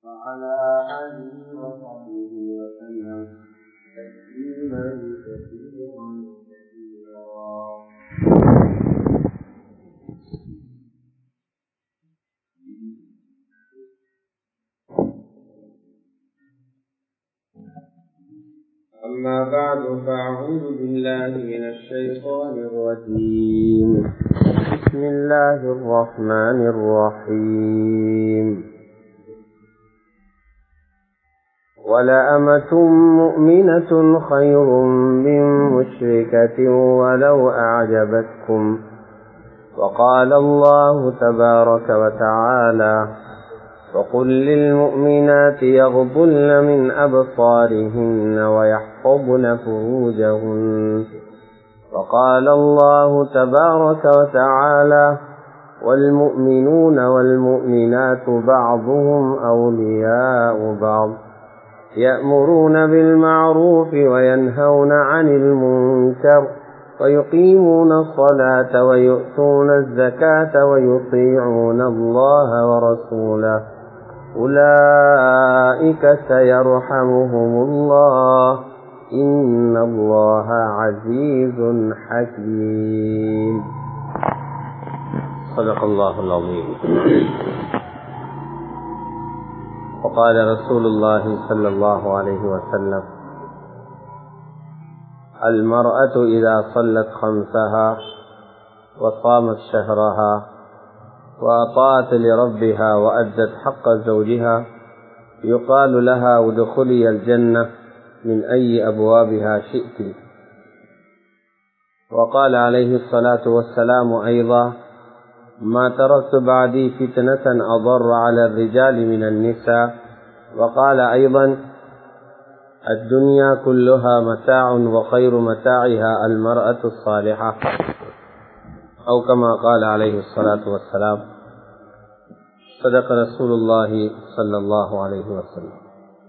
وعلى آله وصحبه وسلم تسليما كثيرا كثيرا أما بعد فأعوذ بالله من الشيطان الرجيم بسم الله الرحمن الرحيم ولأمة مؤمنة خير من مشركة ولو أعجبتكم وقال الله تبارك وتعالى وقل للمؤمنات يغضن من أبصارهن ويحفظن فروجهن وقال الله تبارك وتعالى والمؤمنون والمؤمنات بعضهم أولياء بعض يأمرون بالمعروف وينهون عن المنكر ويقيمون الصلاة ويؤتون الزكاة ويطيعون الله ورسوله أولئك سيرحمهم الله إن الله عزيز حكيم صدق الله العظيم وقال رسول الله صلى الله عليه وسلم المرأة إذا صلت خمسها وصامت شهرها وأطاعت لربها وأدت حق زوجها يقال لها ادخلي الجنة من أي أبوابها شئت وقال عليه الصلاة والسلام أيضا ما تركت بعدي فتنة أضر على الرجال من النساء وقال أيضا الدنيا كلها متاع وخير متاعها المرأة الصالحة أو كما قال عليه الصلاة والسلام صدق رسول الله صلى الله عليه وسلم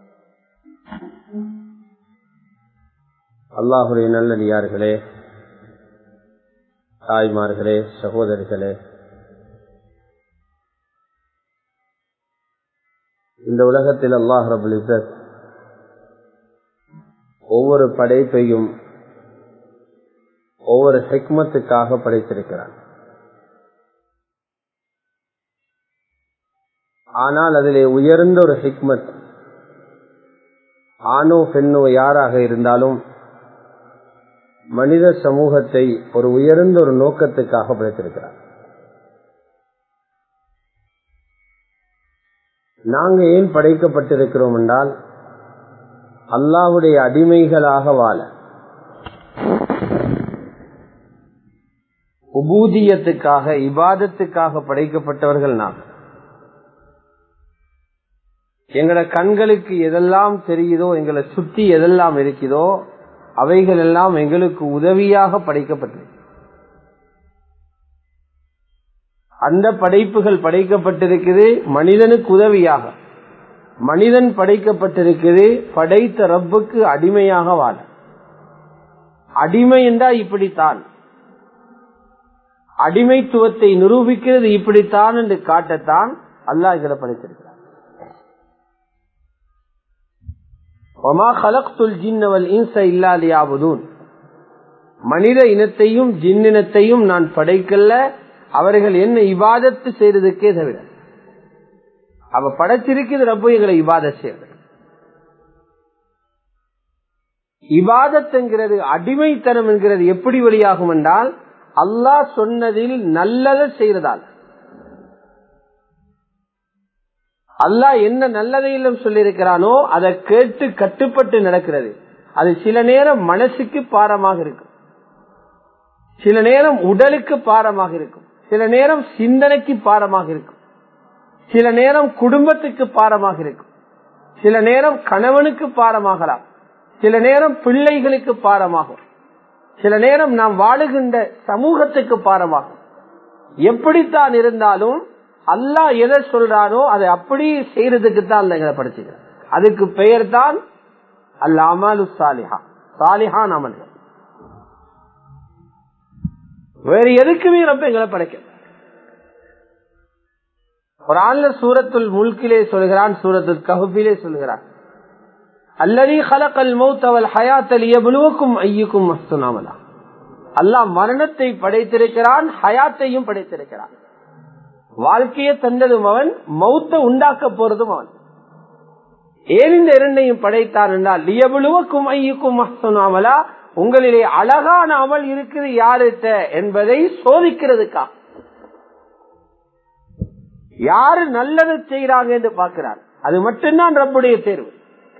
அல்லாஹுடைய நல்லடியார்களே தாய்மார்களே சகோதரிகளே இந்த உலகத்தில் அல்லாஹ் ரபுல் இசத் ஒவ்வொரு படைப்பையும் ஒவ்வொரு ஹெக்மத்துக்காக படைத்திருக்கிறான் ஆனால் அதிலே உயர்ந்த ஒரு ஹிக்மத் ஆணோ பெண்ணோ யாராக இருந்தாலும் மனித சமூகத்தை ஒரு உயர்ந்த ஒரு நோக்கத்துக்காக படைத்திருக்கிறார் நாங்க ஏன் படைக்கப்பட்டிருக்கிறோம் என்றால் அல்லாவுடைய அடிமைகளாக வாழ உபூதியத்துக்காக இபாதத்துக்காக படைக்கப்பட்டவர்கள் நாம் எங்கட கண்களுக்கு எதெல்லாம் தெரியுதோ எங்களை சுத்தி எதெல்லாம் இருக்குதோ அவைகள் எல்லாம் எங்களுக்கு உதவியாக படைக்கப்பட்டது அந்த படைப்புகள் படைக்கப்பட்டிருக்குது மனிதனுக்கு உதவியாக மனிதன் படைக்கப்பட்டிருக்குது படைத்த ரப்புக்கு அடிமையாக வாழ அடிமை என்றா இப்படித்தான் அடிமைத்துவத்தை நிரூபிக்கிறது இப்படித்தான் என்று காட்டத்தான் அல்லா இதில் படைத்திருக்கிறார் மனித இனத்தையும் ஜின்னினத்தையும் நான் படைக்கல அவர்கள் என்ன இபாதத்து செய்யறதுக்கே தவிர அவ படைச்சிருக்கிறது ரப்ப எங்களை இபாத செய்யறது இபாதத்துங்கிறது அடிமைத்தனம் என்கிறது எப்படி வெளியாகும் என்றால் அல்லாஹ் சொன்னதில் நல்லதை செய்யறதால் அல்லாஹ் என்ன நல்லதையிலும் சொல்லியிருக்கிறானோ அதை கேட்டு கட்டுப்பட்டு நடக்கிறது அது சில நேரம் மனசுக்கு பாரமாக இருக்கும் சில நேரம் உடலுக்கு பாரமாக இருக்கும் சில நேரம் சிந்தனைக்கு பாரமாக இருக்கும் சில நேரம் குடும்பத்துக்கு பாரமாக இருக்கும் சில நேரம் கணவனுக்கு பாரமாகலாம் சில நேரம் பிள்ளைகளுக்கு பாரமாகும் சில நேரம் நாம் வாழுகின்ற சமூகத்துக்கு பாரமாகும் எப்படித்தான் இருந்தாலும் அல்லாஹ் எதை சொல்றானோ அதை அப்படியே செய்யறதுக்கு தான் எங்களை படிச்சுக்கிறேன் அதுக்கு பெயர் தான் அல்ல அமலு சாலிஹா சாலிஹான் அமல்கள் வேற எதுக்குமே ரொம்ப எங்களை படைக்க ஒரு ஆள்ல சூரத்துல் முல்கிலே சொல்கிறான் சூரத்துல் கஹுபிலே சொல்கிறான் அல்லது ஹலக்கல் மௌத்தவல் ஹயாத்தல் எவ்வளவுக்கும் ஐயுக்கும் மஸ்துனாமலா அல்லாஹ் மரணத்தை படைத்திருக்கிறான் ஹயாத்தையும் படைத்திருக்கிறான் வாழ்க்கையை தந்ததும் அவன் மௌத்த உண்டாக்க போறதும் அவன் ஏன் இந்த இரண்டையும் படைத்தான் என்றால் லியபுலுவக்கும் ஐயுக்கும் மஸ்துனாமலா உங்களிலே அழகான அமல் இருக்குது யாருட்ட என்பதை சோதிக்கிறதுக்கா யாரு நல்லது செய்யறாங்க என்று பார்க்கிறார் அது மட்டும்தான் ரப்புடைய தேர்வு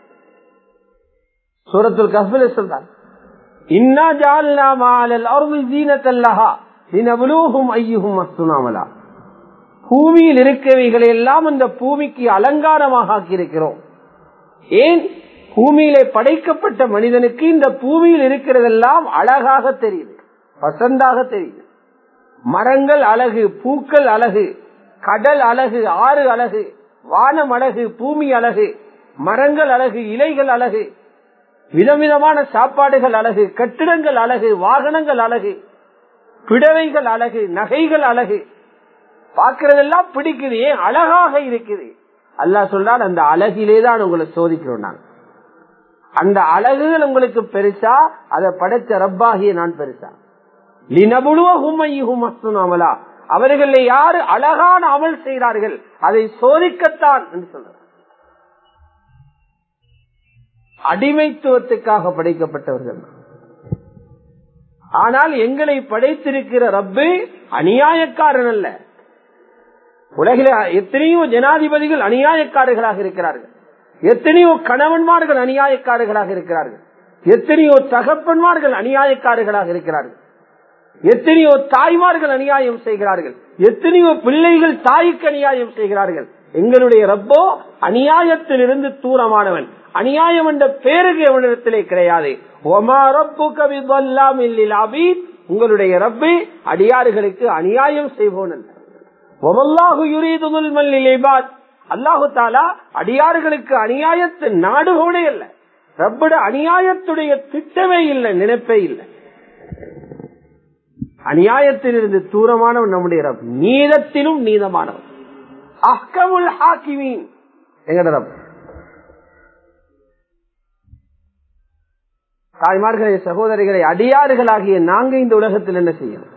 சூரத்துல் கஃபில சொல்றான் இன்னா ஜால்னா மாலல் அருள் ஜீனத்தல்லஹா தினபுலூஹும் ஐயுகும் அஸ்துனாமலா பூமியில் இருக்கவைகளை எல்லாம் அந்த பூமிக்கு அலங்காரமாக ஆக்கியிருக்கிறோம் ஏன் பூமியிலே படைக்கப்பட்ட மனிதனுக்கு இந்த பூமியில் இருக்கிறதெல்லாம் அழகாக தெரியுது வசந்தாக தெரியுது மரங்கள் அழகு பூக்கள் அழகு கடல் அழகு ஆறு அழகு வானம் அழகு பூமி அழகு மரங்கள் அழகு இலைகள் அழகு விதவிதமான சாப்பாடுகள் அழகு கட்டிடங்கள் அழகு வாகனங்கள் அழகு பிடவைகள் அழகு நகைகள் அழகு பார்க்கறதெல்லாம் பிடிக்குது ஏன் அழகாக இருக்குது அல்லா சொல்றான் அந்த அழகிலே தான் உங்களை சோதிக்கிறோம் நான் அந்த அழகுகள் உங்களுக்கு பெருசா அதை படைச்ச ரப்பாகிய நான் பெருசா லினபுழுவகுமையுமலா அவர்கள் யாரு அழகான அமல் செய்கிறார்கள் அதை சோதிக்கத்தான் என்று சொல்ற அடிமைத்துவத்துக்காக படைக்கப்பட்டவர்கள் ஆனால் எங்களை படைத்திருக்கிற ரப்பு அநியாயக்காரன் அல்ல உலகில எத்தனையோ ஜனாதிபதிகள் அநியாயக்காரர்களாக இருக்கிறார்கள் எத்தனையோ கணவன்மார்கள் அநியாயக்காரர்களாக இருக்கிறார்கள் எத்தனையோ தகப்பன்மார்கள் அநியாயக்காரர்களாக இருக்கிறார்கள் எத்தனையோ தாய்மார்கள் அநியாயம் செய்கிறார்கள் எத்தனையோ பிள்ளைகள் தாய்க்கு அநியாயம் செய்கிறார்கள் எங்களுடைய ரப்போ அநியாயத்திலிருந்து தூரமானவன் அநியாயம் என்ற பேருக்கு எவனிடத்திலே கிடையாது உங்களுடைய ரப்பை அடியாறுகளுக்கு அநியாயம் செய்வோன் அல்லாஹு தாலா அடியாறுகளுக்கு அநியாயத்தின் நாடுகோடே அல்ல ரப்பட அநியாயத்துடைய திட்டமே இல்லை நினைப்பே இல்லை அநியாயத்திலிருந்து தூரமானவன் நம்முடைய ரப் நீதத்திலும் நீதமானவன் அஹ்கமுல் ஹாக்கிமீன் எங்கட ரப் தாய்மார்களே சகோதரிகளை அடியாறுகளாகிய நாங்க இந்த உலகத்தில் என்ன செய்யணும்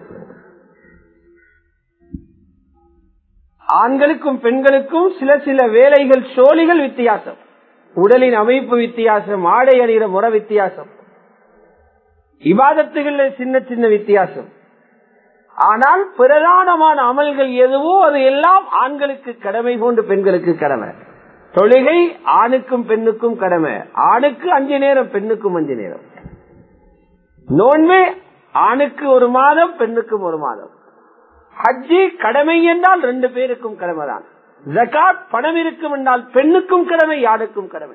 ஆண்களுக்கும் பெண்களுக்கும் சில சில வேலைகள் சோழிகள் வித்தியாசம் உடலின் அமைப்பு வித்தியாசம் ஆடை அணிகிற முறை வித்தியாசம் இவாதத்துகள் சின்ன சின்ன வித்தியாசம் ஆனால் பிரதானமான அமல்கள் எதுவோ அது எல்லாம் ஆண்களுக்கு கடமை போன்று பெண்களுக்கு கடமை தொழுகை ஆணுக்கும் பெண்ணுக்கும் கடமை ஆணுக்கு அஞ்சு நேரம் பெண்ணுக்கும் அஞ்சு நேரம் நோன்மை ஆணுக்கு ஒரு மாதம் பெண்ணுக்கும் ஒரு மாதம் ஹஜ்ஜி கடமை என்றால் ரெண்டு பேருக்கும் கடமை தான் ஜகாத் பணம் இருக்கும் என்றால் பெண்ணுக்கும் கடமை யாருக்கும் கடமை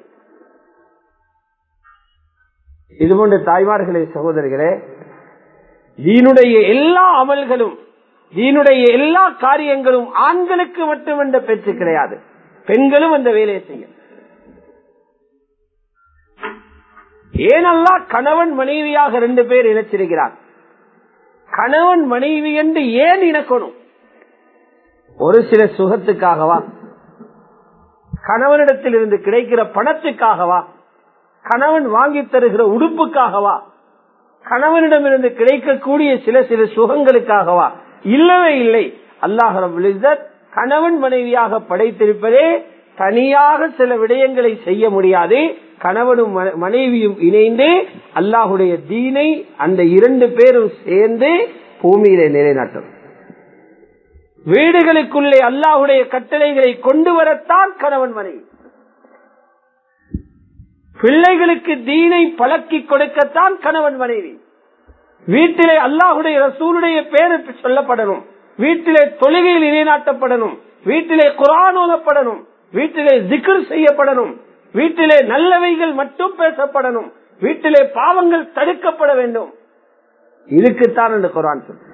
இது போன்ற தாய்மார்களே சகோதரிகளே தீனுடைய எல்லா அமல்களும் தீனுடைய எல்லா காரியங்களும் ஆண்களுக்கு மட்டும் என்ற பேச்சு கிடையாது பெண்களும் அந்த வேலையை செய்யும் ஏனல்லா கணவன் மனைவியாக ரெண்டு பேர் இணைச்சிருக்கிறார் கணவன் மனைவி என்று ஏன் இணக்கணும் ஒரு சில சுகத்துக்காகவா கணவனிடத்தில் இருந்து கிடைக்கிற பணத்துக்காகவா கணவன் வாங்கி தருகிற உடுப்புக்காகவா கணவனிடமிருந்து கிடைக்கக்கூடிய சில சில சுகங்களுக்காகவா இல்லவே இல்லை அல்லாஹ் கணவன் மனைவியாக படைத்திருப்பதே தனியாக சில விடயங்களை செய்ய முடியாது கணவனும் மனைவியும் இணைந்து அல்லாஹுடைய தீனை அந்த இரண்டு பேரும் சேர்ந்து பூமியிலே நிலைநாட்டும் வீடுகளுக்குள்ளே அல்லாஹுடைய கட்டளைகளை கொண்டு வரத்தான் கணவன் மனைவி பிள்ளைகளுக்கு தீனை பழக்கி கொடுக்கத்தான் கணவன் மனைவி வீட்டிலே அல்லாஹுடைய ரசூலுடைய பேரு சொல்லப்படணும் வீட்டிலே தொழுகையில் நிலைநாட்டப்படணும் வீட்டிலே குரான் ஓதப்படணும் வீட்டிலே ஜிக்கர் செய்யப்படணும் வீட்டிலே நல்லவைகள் மட்டும் பேசப்படணும் வீட்டிலே பாவங்கள் தடுக்கப்பட வேண்டும் இதுக்குத்தான் இந்த குரான் சொல்ற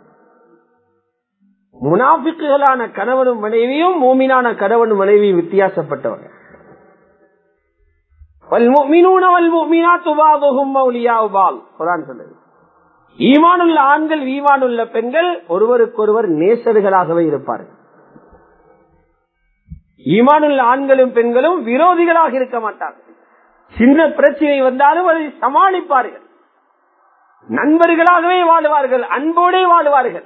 முனாபிக்குகளான கணவனும் மனைவியும் மூமினான கணவனும் மனைவியும் வித்தியாசப்பட்டவங்க ஈமானுள்ள ஆண்கள் ஈமானுள்ள பெண்கள் ஒருவருக்கொருவர் நேசர்களாகவே இருப்பார்கள் ஈமானுள்ள ஆண்களும் பெண்களும் விரோதிகளாக இருக்க மாட்டார்கள் சின்ன பிரச்சனை வந்தாலும் அதை சமாளிப்பார்கள் நண்பர்களாகவே வாழுவார்கள் அன்போடே வாழுவார்கள்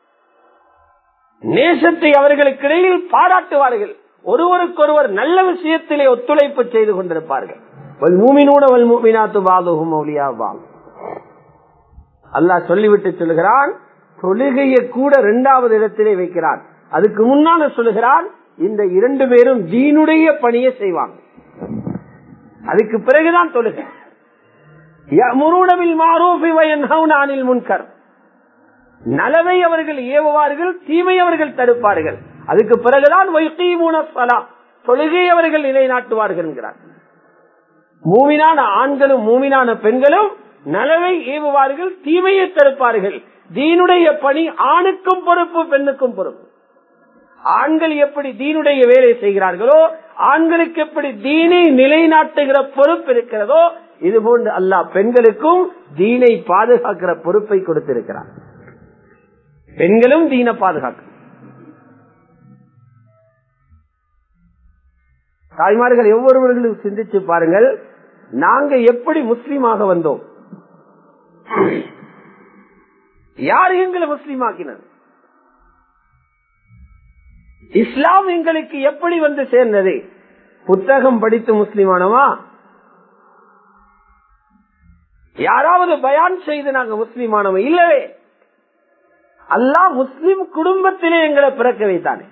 நேசத்தை அவர்களுக்கு இடையில் பாராட்டுவார்கள் ஒருவருக்கொருவர் நல்ல விஷயத்திலே ஒத்துழைப்பு செய்து கொண்டிருப்பார்கள் மூமினோட வல் மூமினாத்து பாதுகும் மௌலியா அல்லாஹ் சொல்லிவிட்டு சொல்லுகிறான் தொழுகையை கூட இரண்டாவது இடத்திலே வைக்கிறான் அதுக்கு முன்னால சொல்லுகிறான் இந்த இரண்டு பேரும் தீனுடைய பணியை செய்வாங்க அதுக்கு பிறகுதான் தொழுகை அனில் முன்கர் நலவை அவர்கள் ஏவுவார்கள் தீமை அவர்கள் தடுப்பார்கள் அதுக்கு பிறகுதான் தொழுகை அவர்கள் நிலைநாட்டுவார்கள் என்கிறார் மூமினான ஆண்களும் மூமினான பெண்களும் நலவை ஏவுவார்கள் தீமையை தடுப்பார்கள் தீனுடைய பணி ஆணுக்கும் பொறுப்பு பெண்ணுக்கும் பொறுப்பு ஆண்கள் எப்படி தீனுடைய வேலை செய்கிறார்களோ ஆண்களுக்கு எப்படி தீனை நிலைநாட்டுகிற பொறுப்பு இருக்கிறதோ இது போன்று அல்லாஹ் பெண்களுக்கும் தீனை பாதுகாக்கிற பொறுப்பை கொடுத்திருக்கிறார் பெண்களும் தீனை பாதுகாக்க தாய்மார்கள் ஒவ்வொருவர்களும் சிந்திச்சு பாருங்கள் நாங்க எப்படி முஸ்லீமாக வந்தோம் யார் எங்களை முஸ்லீம் ஆக்கினது இஸ்லாம் எங்களுக்கு எப்படி வந்து சேர்ந்தது புத்தகம் படித்து முஸ்லிமானவா யாராவது பயான் செய்து நாங்க முஸ்லிமானவன் இல்லவே அல்லாஹ் முஸ்லிம் குடும்பத்திலே எங்களை பிறக்க வைத்தானே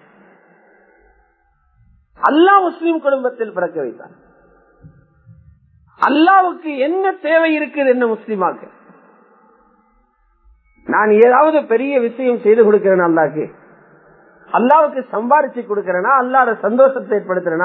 அல்லாஹ் முஸ்லிம் குடும்பத்தில் பிறக்க வைத்தான் அல்லாவுக்கு என்ன தேவை இருக்குது என்ன முஸ்லிமாக்கு நான் ஏதாவது பெரிய விஷயம் செய்து கொடுக்கிறேன் அல்லாக்கு அல்லாவுக்கு சம்பாரிச்சு கொடுக்கிறேனா அல்லாத சந்தோஷத்தை ஏற்படுத்துறேனா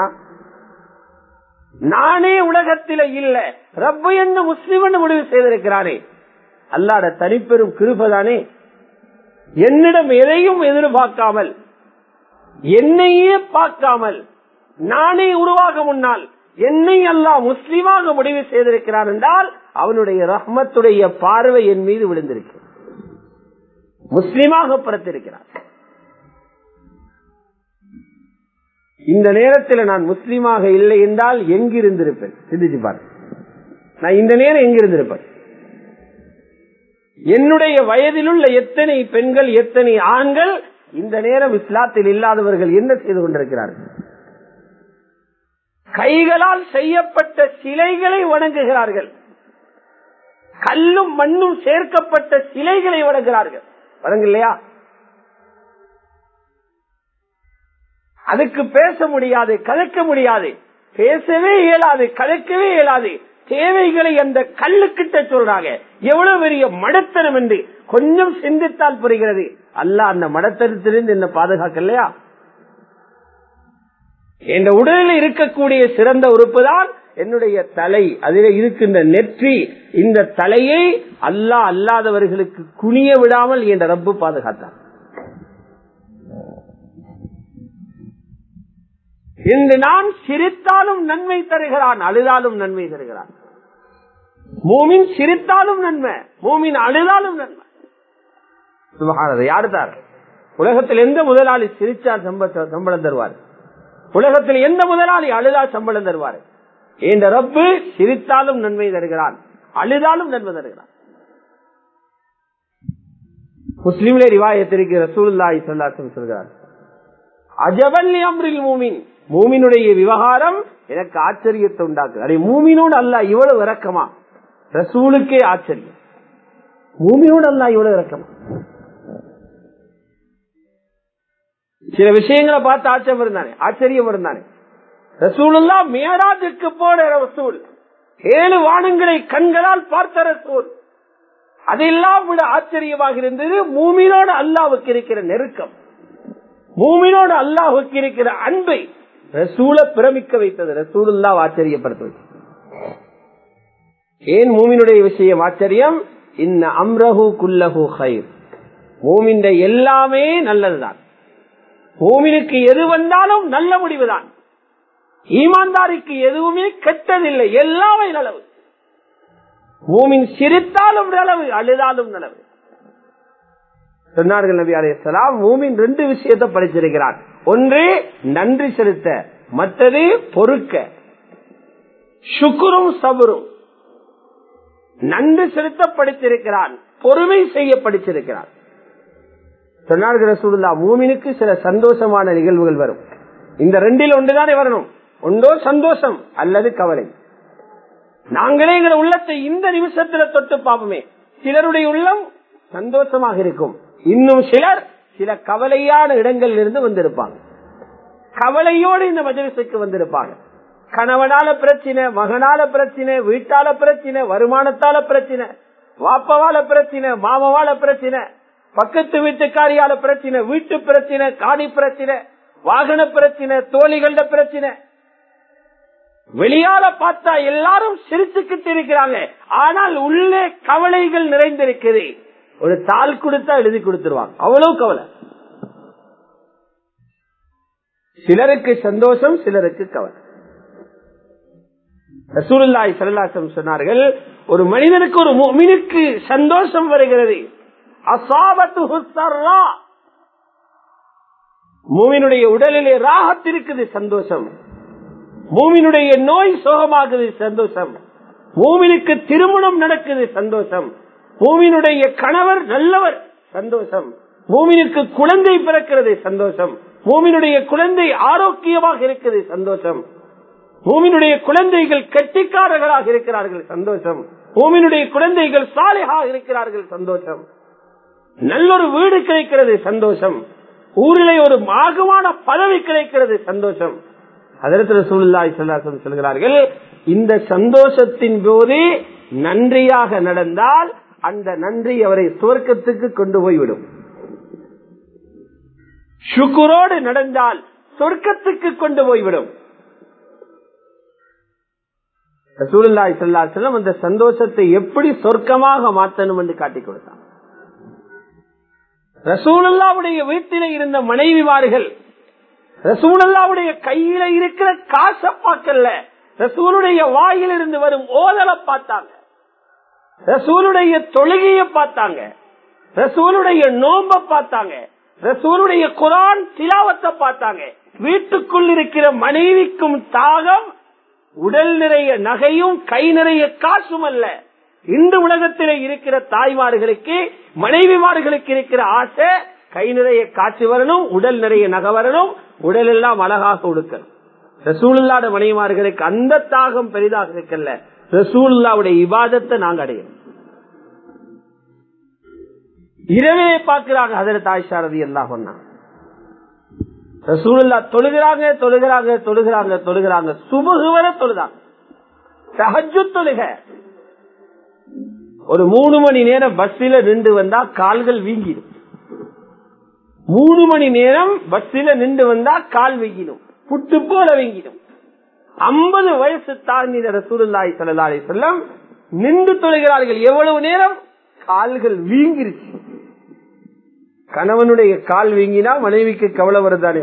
நானே உலகத்தில இல்ல ரப்பு என்ன முஸ்லிம் முடிவு செய்திருக்கிறானே அல்லாட தனிப்பெரும் கிருபதானே என்னிடம் எதையும் எதிர்பார்க்காமல் என்னையே பார்க்காமல் நானே உருவாக முன்னால் என்னை அல்லாஹ் முஸ்லிமாக முடிவு செய்திருக்கிறான் என்றால் அவனுடைய ரஹ்மத்துடைய பார்வை என் மீது விழுந்திருக்கு முஸ்லிமாக பிறத்திருக்கிறார் இந்த நேரத்தில் நான் முஸ்லீமாக இல்லை என்றால் எங்கிருந்திருப்பேன் சிந்திச்சு பாரு நான் இந்த நேரம் எங்கிருந்திருப்பேன் என்னுடைய வயதில் உள்ள எத்தனை பெண்கள் எத்தனை ஆண்கள் இந்த நேரம் இஸ்லாத்தில் இல்லாதவர்கள் என்ன செய்து கொண்டிருக்கிறார்கள் கைகளால் செய்யப்பட்ட சிலைகளை வணங்குகிறார்கள் கல்லும் மண்ணும் சேர்க்கப்பட்ட சிலைகளை வணங்குகிறார்கள் வணங்கு இல்லையா அதுக்கு பேச முடியாது கதைக்க முடியாது பேசவே இயலாது கதைக்கவே இயலாது தேவைகளை அந்த கல்லுக்கிட்ட சொல்றாங்க எவ்வளவு பெரிய மடத்தனம் என்று கொஞ்சம் சிந்தித்தால் புரிகிறது அல்ல அந்த மடத்தனத்திலிருந்து என்ன பாதுகாக்கலையா என் உடலில் இருக்கக்கூடிய சிறந்த உறுப்பு தான் என்னுடைய தலை அதில் இருக்கின்ற நெற்றி இந்த தலையை அல்லா அல்லாதவர்களுக்கு குனிய விடாமல் என்ற ரப்பு பாதுகாத்தான் இன்று நான் சிரித்தாலும் நன்மை தருகிறான் அழுதாலும் நன்மை தருகிறான் மூமின் சிரித்தாலும் நன்மை மூமின் அழுதாலும் நன்மை சுபகானது யாரு தார் உலகத்தில் எந்த முதலாளி சிரிச்சால் சம்பளம் தருவார் உலகத்தில் எந்த முதலாளி அழுதா சம்பளம் தருவார் இந்த ரப்பு சிரித்தாலும் நன்மை தருகிறான் அழுதாலும் நன்மை தருகிறான் முஸ்லீம்லே ரிவாயத்திற்கு ரசூல்லாய் சொல்லாசம் சொல்கிறார் அஜபல்லி அம்ரில் மூமின் மூமினுடைய விவகாரம் எனக்கு ஆச்சரியத்தை உண்டாக்கு அதே மூமினோடு அல்ல இவ்வளவு இறக்கமா ரசூலுக்கே ஆச்சரியம் மூமினோடு அல்ல இவ்வளவு இறக்கமா சில விஷயங்களை பார்த்து ஆச்சரியம் இருந்தானே ஆச்சரியம் இருந்தானே ரசூலுல்லா மேராஜுக்கு போன ரசூல் ஏழு வானங்களை கண்களால் பார்த்த ரசூல் அதெல்லாம் விட ஆச்சரியமாக இருந்தது மூமினோடு அல்லாவுக்கு இருக்கிற நெருக்கம் மூமினோடு அல்லாஹுக்கு இருக்கிற அன்பை ரசூல பிரமிக்க வைத்தது ரசூலுல்லா ஆச்சரியப்படுத்துவது ஏன் மூமினுடைய விஷயம் ஆச்சரியம் இன்ன அம்ரஹு குல்லஹு ஹைர் மூமின் எல்லாமே நல்லதுதான் மூமினுக்கு எது வந்தாலும் நல்ல முடிவுதான் ஈமான்தாரிக்கு எதுவுமே கெட்டதில்லை எல்லாமே நலவு மூமின் சிரித்தாலும் நலவு அழுதாலும் நலவு சொன்னார்கள் நபி அலையாம் மூமின் ரெண்டு விஷயத்தை படிச்சிருக்கிறான் ஒன்று நன்றி செலுத்த மற்றது பொறுக்க சுக்குரும் சபுரும் நன்றி செலுத்த படித்திருக்கிறான் பொறுமை செய்ய படித்திருக்கிறான் சொன்னார்கள் ரசூலுல்லா மூமினுக்கு சில சந்தோஷமான நிகழ்வுகள் வரும் இந்த ரெண்டில் ஒன்றுதானே வரணும் ஒன்றோ சந்தோஷம் அல்லது கவலை நாங்களே எங்கள் உள்ளத்தை இந்த நிமிஷத்துல தொட்டு பார்ப்போமே சிலருடைய உள்ளம் சந்தோஷமாக இருக்கும் இன்னும் சிலர் சில கவலையான இடங்களில் இருந்து வந்திருப்பாங்க கவலையோடு இந்த மஜலிசுக்கு வந்திருப்பாங்க கணவனால பிரச்சனை மகனால பிரச்சனை வீட்டால பிரச்சனை வருமானத்தால பிரச்சனை வாப்பவால பிரச்சனை மாமவால பிரச்சனை பக்கத்து வீட்டுக்காரியால பிரச்சனை வீட்டு பிரச்சனை காணி பிரச்சனை வாகன பிரச்சனை தோழிகள பிரச்சனை வெளியால பார்த்தா எல்லாரும் சிரிச்சுக்கிட்டு இருக்கிறாங்க ஆனால் உள்ளே கவலைகள் நிறைந்திருக்குது ஒரு தாள் கொடுத்தா எழுதி கொடுத்துருவாங்க அவ்வளவு கவலை சிலருக்கு சந்தோஷம் சிலருக்கு கவலை ரசூலுல்லாய் சல்லாசம் சொன்னார்கள் ஒரு மனிதனுக்கு ஒரு முமினுக்கு சந்தோஷம் வருகிறது அசாபத்து மூமினுடைய உடலிலே ராகத் இருக்குது சந்தோஷம் மூமினுடைய நோய் சோகமாகுது சந்தோஷம் மூமினுக்கு திருமணம் நடக்குது சந்தோஷம் மூமினுடைய கணவர் நல்லவர் சந்தோஷம் மூமினுக்கு குழந்தை பிறக்கிறது சந்தோஷம் மூமினுடைய குழந்தை ஆரோக்கியமாக இருக்குது சந்தோஷம் மூமினுடைய குழந்தைகள் கெட்டிக்காரர்களாக இருக்கிறார்கள் சந்தோஷம் மூமினுடைய குழந்தைகள் சாலையாக இருக்கிறார்கள் சந்தோஷம் நல்லொரு வீடு கிடைக்கிறது சந்தோஷம் ஊரிலே ஒரு மாகமான பதவி கிடைக்கிறது சந்தோஷம் அதற்கு சூழ்நிலை சொல்கிறார்கள் இந்த சந்தோஷத்தின் போது நன்றியாக நடந்தால் அந்த நன்றி அவரை சுவர்க்கத்துக்கு கொண்டு போய்விடும் சுக்குரோடு நடந்தால் சொர்க்கத்துக்கு கொண்டு போய்விடும் ரசூலுல்லாய் செல்லம் அந்த சந்தோஷத்தை எப்படி சொர்க்கமாக மாற்றணும் என்று காட்டிக் கொடுத்தார் ரசூலுல்லாவுடைய வீட்டில இருந்த மனைவிமார்கள் ரசூலுல்லாவுடைய கையில இருக்கிற காசை பார்க்கல ரசூலுடைய வாயில் இருந்து வரும் ஓதலை பார்த்தாங்க ரசூலுடைய தொழுகையை பார்த்தாங்க ரசூலுடைய நோம்ப பார்த்தாங்க ரசூலுடைய குரான் திலாவத்தை பார்த்தாங்க வீட்டுக்குள் இருக்கிற மனைவிக்கும் தாகம் உடல் நிறைய நகையும் கை நிறைய காசும் அல்ல இந்த உலகத்திலே இருக்கிற தாய்மார்களுக்கு மனைவிமார்களுக்கு இருக்கிற ஆசை கை நிறைய காட்சி வரணும் உடல் நிறைய நகை வரணும் உடல் எல்லாம் அழகாக உடுக்கணும் ரசூலுல்லாட மனைவிமார்களுக்கு அந்த தாகம் பெரிதாக இருக்கல்ல ரசூலுல்லாவுடைய இபாதத்தை நாங்க அடையணும் இரவே பார்க்கிறாங்க அதில் தாய்ஷாரதி எல்லாம் சொன்னாங்க ரசூலுல்லா தொழுகிறாங்க தொழுகிறாங்க தொழுகிறாங்க தொழுகிறாங்க சுபகு வர தொழுதாங்க சஹஜு தொழுக ஒரு மூணு மணி நேரம் பஸ்ஸில நின்று வந்தா கால்கள் வீங்கிடும் மூணு மணி நேரம் பஸ்ஸில நின்று வந்தா கால் வீங்கிடும் புட்டு போல வீங்கிடும் ஐம்பது வயசு தாண்டின ரசூலுல்லாய் சல்லாலை செல்லம் நின்று தொழுகிறார்கள் எவ்வளவு நேரம் கால்கள் வீங்கிருச்சு கணவனுடைய கால் வீங்கினா மனைவிக்கு கவலை வருதானே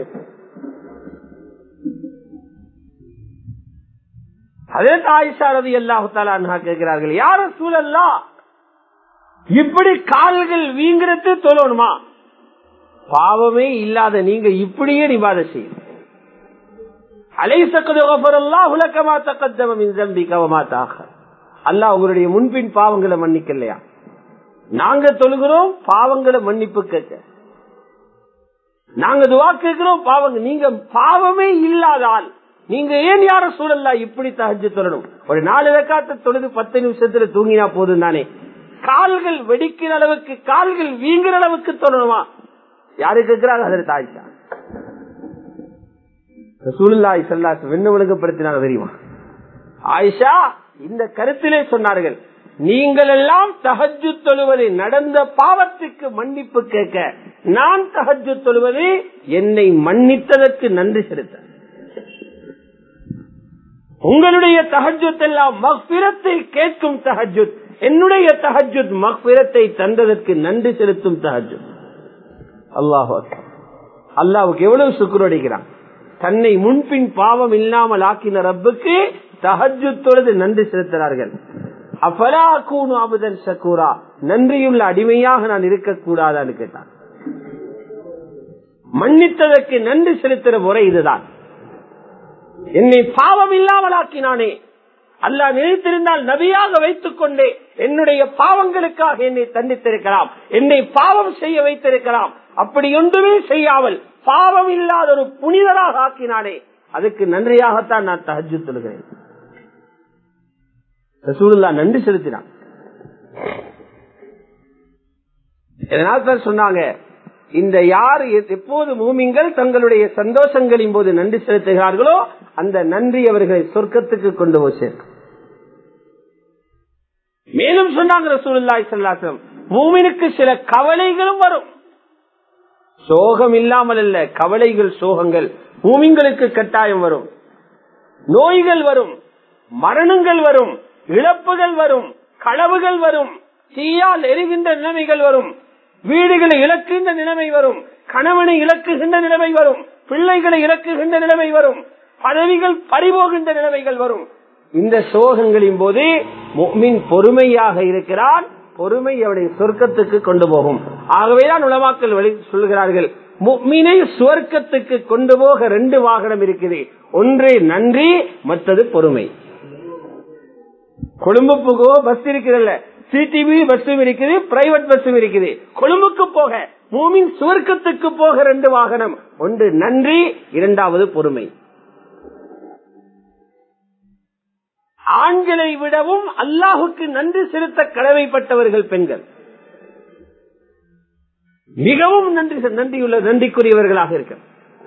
அதே தாய்ஷாரதி அல்லாஹாலா கேட்கிறார்கள் யார சூழல்லா இப்படி கால்கள் வீங்கிறது சொல்லணுமா பாவமே இல்லாத நீங்க இப்படியே நிபாத செய்யும் அல்லா உங்களுடைய முன்பின் பாவங்களை மன்னிக்கலையா நாங்க தொழுகிறோம் பாவங்களை மன்னிப்பு கேட்க நாங்க துவா கேட்கிறோம் பாவங்க நீங்க பாவமே இல்லாதால் நீங்க ஏன் யார சூழல்ல இப்படி தகஜு சொல்லணும் ஒரு நாலு ரக்காத்த தொழுது பத்து நிமிஷத்துல தூங்கினா போதும் தானே கால்கள் வெடிக்கிற அளவுக்கு கால்கள் வீங்குற அளவுக்கு சொல்லணுமா யாரு கேட்கிறாங்க அதில் தாய்ச்சா சூழ்நிலாய் செல்லாஸ் வெண்ண ஒழுங்குபடுத்தினாங்க தெரியுமா ஆயிஷா இந்த கருத்திலே சொன்னார்கள் நீங்கள் எல்லாம் தகஜு தொழுவது நடந்த பாவத்துக்கு மன்னிப்பு கேட்க நான் தகஜு தொழுவது என்னை மன்னித்ததற்கு நன்றி செலுத்த உங்களுடைய தகஜுத் எல்லாம் மக்பிரத்தை கேட்கும் தகஜுத் என்னுடைய தகஜுத் மக்பிரத்தை தந்ததற்கு நன்றி செலுத்தும் தகஜுத் அல்லாஹ் அல்லாவுக்கு எவ்வளவு சுக்குரடிக்கிறான் தன்னை முன்பின் பாவம் இல்லாமல் ஆக்கின ரப்புக்கு தகஜு தொழுது நன்றி செலுத்துகிறார்கள் அப்பலா கூணு அபுதன் சக்கூரா நன்றியுள்ள அடிமையாக நான் இருக்கக்கூடாதான்னு கேட்டான் மன்னித்ததற்கு நன்றி செலுத்துற முறை இதுதான் என்னை பாவம் இல்லாமலாக்கினானே அல்லா நினைத்திருந்தால் நபியாக வைத்துக் கொண்டே என்னுடைய பாவங்களுக்காக என்னை தண்டித்திருக்கலாம் என்னை பாவம் செய்ய வைத்திருக்கலாம் அப்படி ஒன்றுமே செய்யாமல் பாவம் இல்லாத ஒரு புனிதராக ஆக்கினானே அதுக்கு நன்றியாகத்தான் நான் தஹஜு தொழுகிறேன் ரசூலுல்லா நன்றி செலுத்தினான் இதனால் தான் சொன்னாங்க இந்த யார் எப்போது மூமிங்கள் தங்களுடைய சந்தோஷங்களின் போது நன்றி செலுத்துகிறார்களோ அந்த நன்றி அவர்களை சொர்க்கத்துக்கு கொண்டு போய் சேர்க்கும் மேலும் சொன்னாங்க ரசூலுல்லாய் சல்லாசம் மூமினுக்கு சில கவலைகளும் வரும் சோகம் இல்லாமல் அல்ல கவலைகள் சோகங்கள் மூமிங்களுக்கு கட்டாயம் வரும் நோய்கள் வரும் மரணங்கள் வரும் இழப்புகள் வரும் களவுகள் வரும் தீயால் எரிகின்ற நிலைமைகள் வரும் வீடுகளை இழக்குகின்ற நிலைமை வரும் கணவனை இழக்குகின்ற நிலைமை வரும் பிள்ளைகளை இழக்குகின்ற நிலைமை வரும் பதவிகள் பறிபோகின்ற நிலைமைகள் வரும் இந்த சோகங்களின் போது மின் பொறுமையாக இருக்கிறான் பொறுமை அவருடைய சொர்க்கத்துக்கு கொண்டு போகும் ஆகவேதான் உலமாக்கள் வழி சொல்கிறார்கள் மீனை சுவர்க்கத்துக்கு கொண்டு போக ரெண்டு வாகனம் இருக்குது ஒன்று நன்றி மற்றது பொறுமை கொழும்புக்கு பஸ் இருக்குதுல்ல சிடிவி பஸ்ஸும் இருக்குது பிரைவேட் பஸ்ஸும் இருக்குது கொழும்புக்கு போக மூமின் சுவர்க்கத்துக்கு போக ரெண்டு வாகனம் ஒன்று நன்றி இரண்டாவது பொறுமை ஆண்களை விடவும் அல்லாஹுக்கு நன்றி செலுத்த கடமைப்பட்டவர்கள் பெண்கள் மிகவும் நன்றி நன்றியுள்ள நன்றிக்குரியவர்களாக இருக்க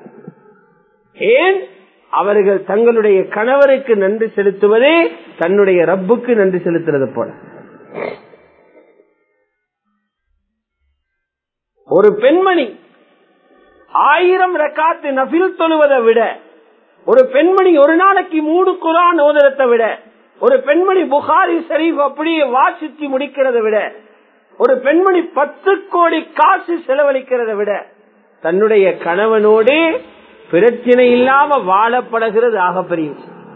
ஏன் அவர்கள் தங்களுடைய கணவருக்கு நன்றி செலுத்துவதே தன்னுடைய ரப்புக்கு நன்றி செலுத்துறது போல ஒரு பெண்மணி ஆயிரம் ரக்காத்து நபில் தொழுவதை விட ஒரு பெண்மணி ஒரு நாளைக்கு மூணு குரான் ஓதுறதை விட ஒரு பெண்மணி புகாரி ஷரீப் அப்படியே வாசித்து முடிக்கிறத விட ஒரு பெண்மணி பத்து கோடி காசு செலவழிக்கிறத விட தன்னுடைய கணவனோடு பிரச்சனை இல்லாம வாழப்படுகிறது ஆகப்பெரிய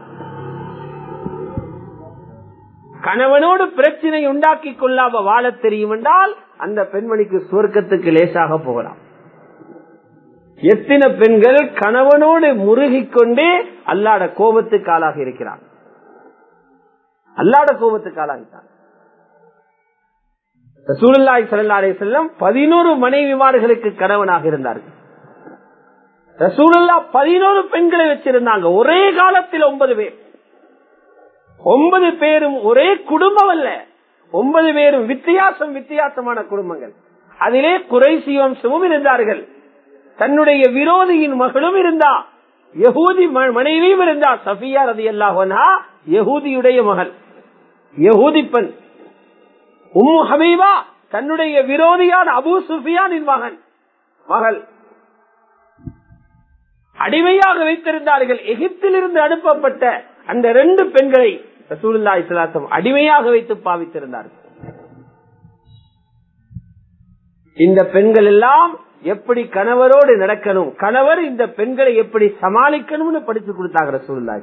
கணவனோடு பிரச்சனை உண்டாக்கி கொள்ளாம வாழ தெரியும் என்றால் அந்த பெண்மணிக்கு சுவர்க்கத்துக்கு லேசாக போகலாம் எத்தனை பெண்கள் கணவனோடு முருகிக் கொண்டு அல்லாட கோபத்துக்கு ஆளாக இருக்கிறார் அல்லாட கோபத்துக்கு ஆளாகிட்டார் ரசூலுல்லாய் சல்லாலே செல்லம் பதினோரு மனைவிமார்களுக்கு கணவனாக இருந்தார்கள் ரசூலுல்லா பதினோரு பெண்களை வச்சிருந்தாங்க ஒரே காலத்தில் ஒன்பது பேர் ஒன்பது பேரும் ஒரே குடும்பம் அல்ல ஒன்பது பேரும் வித்தியாசம் வித்தியாசமான குடும்பங்கள் அதிலே குறைசி வம்சமும் இருந்தார்கள் தன்னுடைய விரோதியின் மகளும் இருந்தா யகூதி மனைவியும் இருந்தா சஃபியா ரதி அல்லாஹா யகூதியுடைய மகள் யகூதி பெண் உம்மு ஹபீபா தன்னுடைய விரோதியான அபு சுஃபியானின் மகன் மகள் அடிமையாக வைத்திருந்தார்கள் எகிப்திலிருந்து அனுப்பப்பட்ட அந்த ரெண்டு பெண்களை ரசூலுல்லா இஸ்லாசம் அடிமையாக வைத்து பாவித்திருந்தார்கள் இந்த பெண்கள் எல்லாம் எப்படி கணவரோடு நடக்கணும் கணவர் இந்த பெண்களை எப்படி சமாளிக்கணும்னு படிச்சு கொடுத்தாங்க ரசூலுல்லா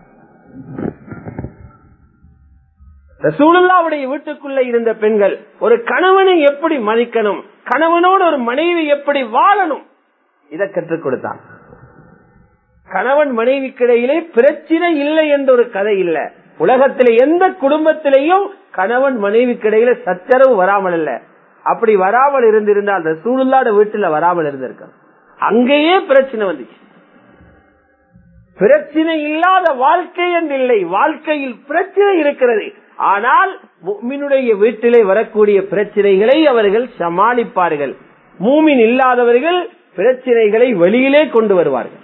ரசூலுல்லாவுடைய வீட்டுக்குள்ள இருந்த பெண்கள் ஒரு கணவனை எப்படி மதிக்கணும் கணவனோடு ஒரு மனைவி எப்படி வாழணும் இதை கற்றுக் கொடுத்தாங்க கணவன் மனைவிக்கிடையிலே பிரச்சனை இல்லை என்ற ஒரு கதை இல்ல உலகத்தில எந்த குடும்பத்திலையும் கணவன் மனைவிக்கிடையில சச்சரவு வராமல் இல்ல அப்படி வராமல் இருந்திருந்தால் ரசூலுல்லாட வீட்டுல வராமல் இருந்திருக்க அங்கேயே பிரச்சனை வந்துச்சு பிரச்சனை இல்லாத வாழ்க்கை என்று இல்லை வாழ்க்கையில் பிரச்சனை இருக்கிறது ஆனால் மூமினுடைய வீட்டிலே வரக்கூடிய பிரச்சனைகளை அவர்கள் சமாளிப்பார்கள் மூமின் இல்லாதவர்கள் பிரச்சனைகளை வெளியிலே கொண்டு வருவார்கள்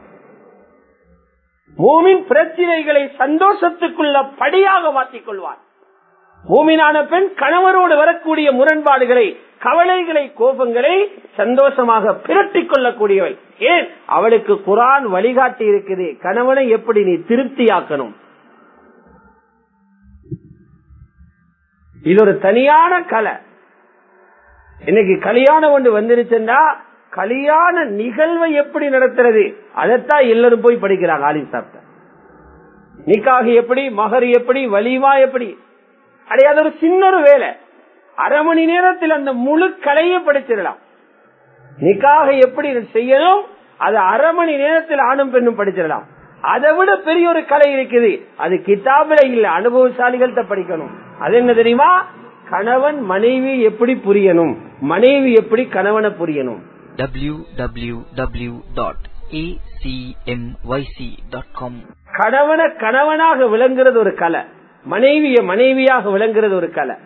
மூமின் பிரச்சனைகளை சந்தோஷத்துக்குள்ள படியாக மாற்றிக் கொள்வார் மூமினான பெண் கணவரோடு வரக்கூடிய முரண்பாடுகளை கவலைகளை கோபங்களை சந்தோஷமாக பிரட்டிக் கொள்ளக்கூடியவள் ஏன் அவளுக்கு குரான் வழிகாட்டி இருக்குது கணவனை எப்படி நீ திருப்தியாக்கணும் இது ஒரு தனியான கலை இன்னைக்கு கல்யாணம் ஒன்று வந்துருச்சுன்னா கல்யாண நிகழ்வை எப்படி நடத்துறது அதைத்தான் எல்லாரும் போய் படிக்கிறாங்க ஆலிம் சாப்பிட்ட நிக்காக எப்படி மகர் எப்படி வலிமா எப்படி அடையாத ஒரு சின்ன ஒரு வேலை அரை மணி நேரத்தில் அந்த முழு கலையை படிச்சிடலாம் நிக்காக எப்படி செய்யணும் அது அரை மணி நேரத்தில் ஆணும் பெண்ணும் படிச்சிடலாம் அதை விட பெரிய ஒரு கலை இருக்குது அது கிதாபில இல்ல அனுபவசாலிகள்கிட்ட படிக்கணும் அது என்ன தெரியுமா கணவன் மனைவி எப்படி புரியணும் மனைவி எப்படி கணவனை புரியணும் www.acmyc.com கணவனை கணவனாக விளங்குறது ஒரு கலை மனைவிய மனைவியாக விளங்குறது ஒரு கலை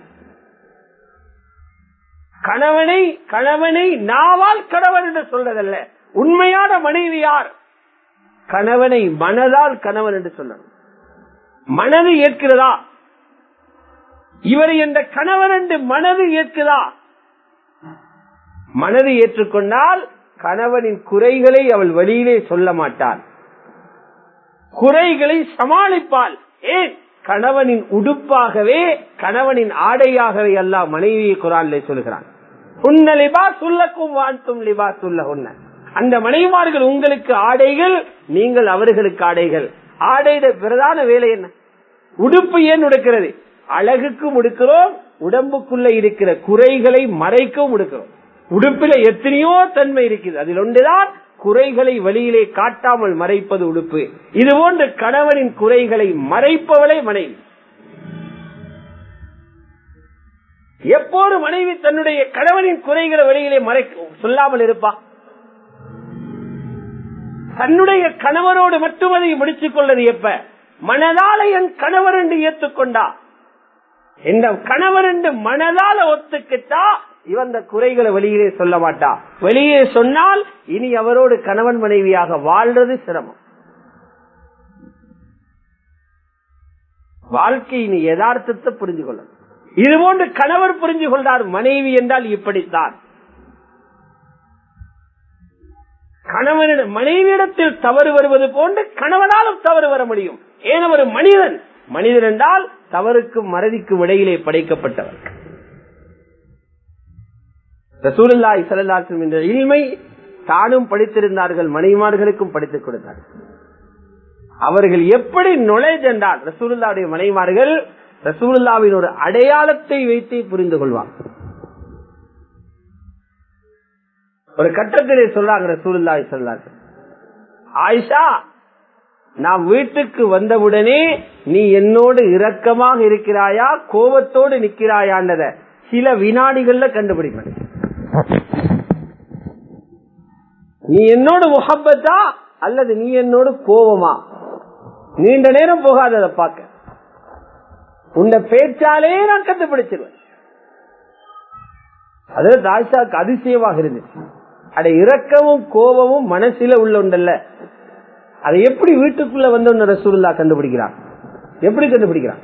கணவனை கணவனை நாவால் கணவன் என்று சொல்றதல்ல உண்மையான மனைவி யார் கணவனை மனதால் கணவன் என்று சொல்லணும் மனது ஏற்கிறதா இவரை என்ற கணவன் என்று மனது ஏற்குதா மனது ஏற்றுக்கொண்டால் கணவனின் குறைகளை அவள் வெளியிலே சொல்ல மாட்டாள் குறைகளை சமாளிப்பாள் ஏன் கணவனின் உடுப்பாகவே கணவனின் ஆடையாகவே அல்ல மனைவியை குரான்ல சொல்கிறான் உன்ன லிபா சொல்லக்கும் வாழ்த்தும் லிபா சொல்ல உன்ன அந்த மனைவிமார்கள் உங்களுக்கு ஆடைகள் நீங்கள் அவர்களுக்கு ஆடைகள் ஆடையிட பிரதான வேலை என்ன உடுப்பு ஏன் உடுக்கிறது அழகுக்கும் உடுக்கிறோம் உடம்புக்குள்ள இருக்கிற குறைகளை மறைக்கவும் உடுக்கிறோம் உடுப்பில எத்தனையோ தன்மை இருக்குது அதில் ஒன்றுதான் குறைகளை வெளியிலே காட்டாமல் மறைப்பது உடுப்பு இது போன்ற கணவனின் குறைகளை மறைப்பவளை மனைவி எப்போது மனைவி தன்னுடைய கணவனின் குறைகளை வெளியிலே மறை சொல்லாமல் இருப்பா தன்னுடைய கணவரோடு மட்டும் அதை முடிச்சுக் கொள்வது எப்ப மனதால என் கணவர் என்று ஏற்றுக்கொண்டா இந்த கணவர் என்று மனதால ஒத்துக்கிட்டா இவன் குறைகளை வெளியிலே சொல்ல மாட்டா வெளியே சொன்னால் இனி அவரோடு கணவன் மனைவியாக வாழ்றது சிரமம் வாழ்க்கையின் யதார்த்தத்தை புரிஞ்சு கொள்ளணும் இது போன்று கணவர் புரிஞ்சு கொண்டார் மனைவி என்றால் இப்படித்தான் கணவனிடம் மனைவியிடத்தில் தவறு வருவது போன்று கணவனாலும் தவறு வர முடியும் ஏன் ஒரு மனிதன் மனிதன் என்றால் தவறுக்கும் மறதிக்கும் இடையிலே படைக்கப்பட்டவர் ரசூலுல்லாஹி ஸல்லல்லாஹு அலைஹி என்ற இல்மை தானும் படித்திருந்தார்கள் மனைவிமார்களுக்கும் படித்துக் கொடுத்தார்கள் அவர்கள் எப்படி நுழைஜ் என்றால் ரசூலுல்லாவுடைய மனைவிமார்கள் ரசூலுல்லாவின் ஒரு அடையாளத்தை வைத்து புரிந்து கொள்வார் ஒரு கட்டத்திலே சொல்றாங்க ரசூலுல்லாஹி ஸல்லல்லாஹு ஆயிஷா நான் வீட்டுக்கு வந்தவுடனே நீ என்னோடு இரக்கமாக இருக்கிறாயா கோபத்தோடு நிக்கிறாயான்றத சில வினாடிகள்ல கண்டுபிடிப்பேன் நீ என்னோடு முகப்பத்தா அல்லது நீ என்னோடு கோபமா நீண்ட நேரம் போகாத அதை பார்க்க உன்னை பேச்சாலே நான் கண்டுபிடிச்சிருவேன் அது தாய்ஷாக்கு அதிசயமாக இருந்துச்சு அட இரக்கமும் கோபமும் மனசில உள்ள உண்டல்ல அதை எப்படி வீட்டுக்குள்ள வந்து ரசூல்லா கண்டுபிடிக்கிறான் எப்படி கண்டுபிடிக்கிறான்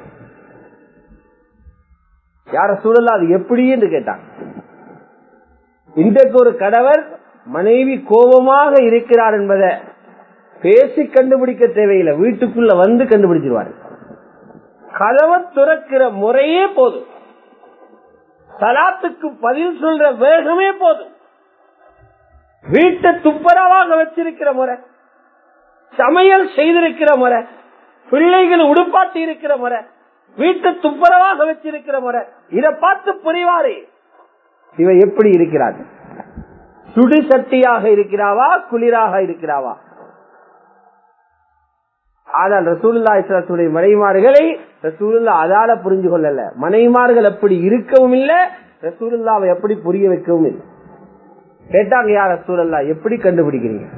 யார சூழலா அது எப்படி என்று கேட்டான் இன்றைக்கு ஒரு கணவர் மனைவி கோபமாக இருக்கிறார் என்பதை பேசி கண்டுபிடிக்க தேவையில்லை வீட்டுக்குள்ள வந்து கண்டுபிடிச்சிருவாரு கதவை துறக்கிற முறையே போதும் சலாத்துக்கு பதில் சொல்ற வேகமே போதும் வீட்டை துப்பரவாக வச்சிருக்கிற முறை சமையல் செய்திருக்கிற முறை பிள்ளைகள் உடுப்பாட்டி இருக்கிற முறை வீட்டை துப்புரவாக வச்சிருக்கிற முறை இதை பார்த்து புரிவாரே இவ எப்படி இருக்கிறார் சுடு சட்டியாக இருக்கிறாவா குளிராக இருக்கிறாவா ஆனால் ரசூல்லா இஸ்லாத்துடைய மனைவிமார்களை ரசூலுல்லா அதால புரிஞ்சு கொள்ளல மனைவிமார்கள் அப்படி இருக்கவும் இல்லை ரசூலுல்லாவை எப்படி புரிய வைக்கவும் இல்லை கேட்டாங்க யார் ரசூலல்லா எப்படி கண்டுபிடிக்கிறீங்க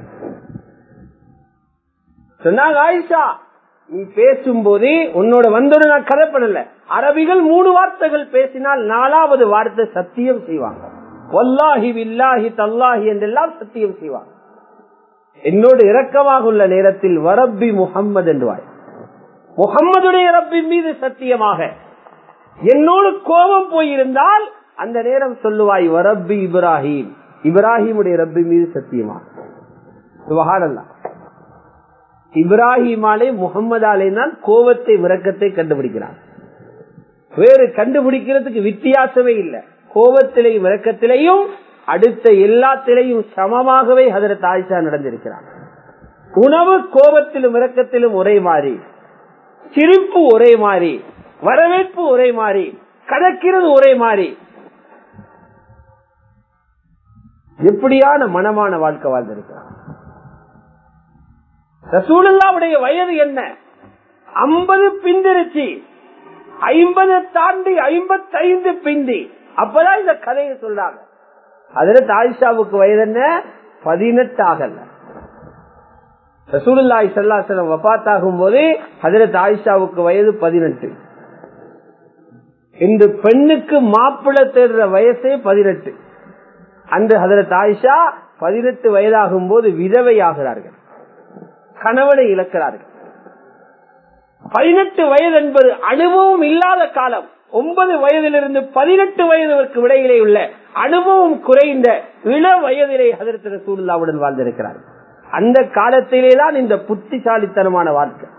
சொன்னாங்க ஆயிஷா நீ பேசும்போது உன்னோட வந்தோடு நான் கதை பண்ணல அரபிகள் மூணு வார்த்தைகள் பேசினால் நாலாவது வார்த்தை சத்தியம் செய்வாங்க வல்லாஹி வில்லாஹி தல்லாஹி என்றெல்லாம் சத்தியம் செய்வாங்க என்னோடு இரக்கமாக உள்ள நேரத்தில் வரப்பி முகம்மது என்றுவாய் முகம்மதுடைய ரப்பின் மீது சத்தியமாக என்னோடு கோபம் போயிருந்தால் அந்த நேரம் சொல்லுவாய் வரப்பி இப்ராஹிம் இப்ராஹிமுடைய ரப்பி மீது சத்தியமாக சுபஹானல்லா இப்ராஹிமாலே முகம்மதாலே தான் கோபத்தை விரக்கத்தை கண்டுபிடிக்கிறார் வேறு கண்டுபிடிக்கிறதுக்கு வித்தியாசமே இல்லை கோபத்திலையும் விரக்கத்திலையும் அடுத்த எல்லாத்திலையும் சமமாகவே ஹதரத் ஆயிஷா நடந்திருக்கிறார் உணவு கோபத்திலும் விரக்கத்திலும் ஒரே மாறி சிரிப்பு ஒரே மாறி வரவேற்பு ஒரே மாறி கடக்கிறது ஒரே மாறி எப்படியான மனமான வாழ்க்கை வாழ்ந்திருக்கிறார் ரசூலுல்லாவுடைய வயது என்ன ஐம்பது பிந்திருச்சு ஐம்பது தாண்டி ஐம்பத்தைந்து பிந்தி அப்பதான் இந்த கதையை சொல்றாங்க அதுல தாயிஷாவுக்கு வயது என்ன பதினெட்டு ஆகல ரசூலுல்லாய் சல்லாசலம் வபாத்தாகும் போது ஹதரத் ஆயிஷாவுக்கு வயது பதினெட்டு இந்த பெண்ணுக்கு மாப்பிள்ள தேடுற வயசே பதினெட்டு அந்த ஹதரத் ஆயிஷா பதினெட்டு வயதாகும் போது விதவை ஆகிறார்கள் கணவனை இழக்கிறார்கள் பதினெட்டு வயது என்பது அனுபவம் இல்லாத காலம் ஒன்பது வயதிலிருந்து பதினெட்டு வயதுக்கு இடையிலே உள்ள அனுபவம் குறைந்த இள வயதிலே ஹதரத் ரசூலுல்லாவுடன் வாழ்ந்திருக்கிறார்கள் அந்த காலத்திலேதான் இந்த புத்திசாலித்தனமான வாழ்க்கை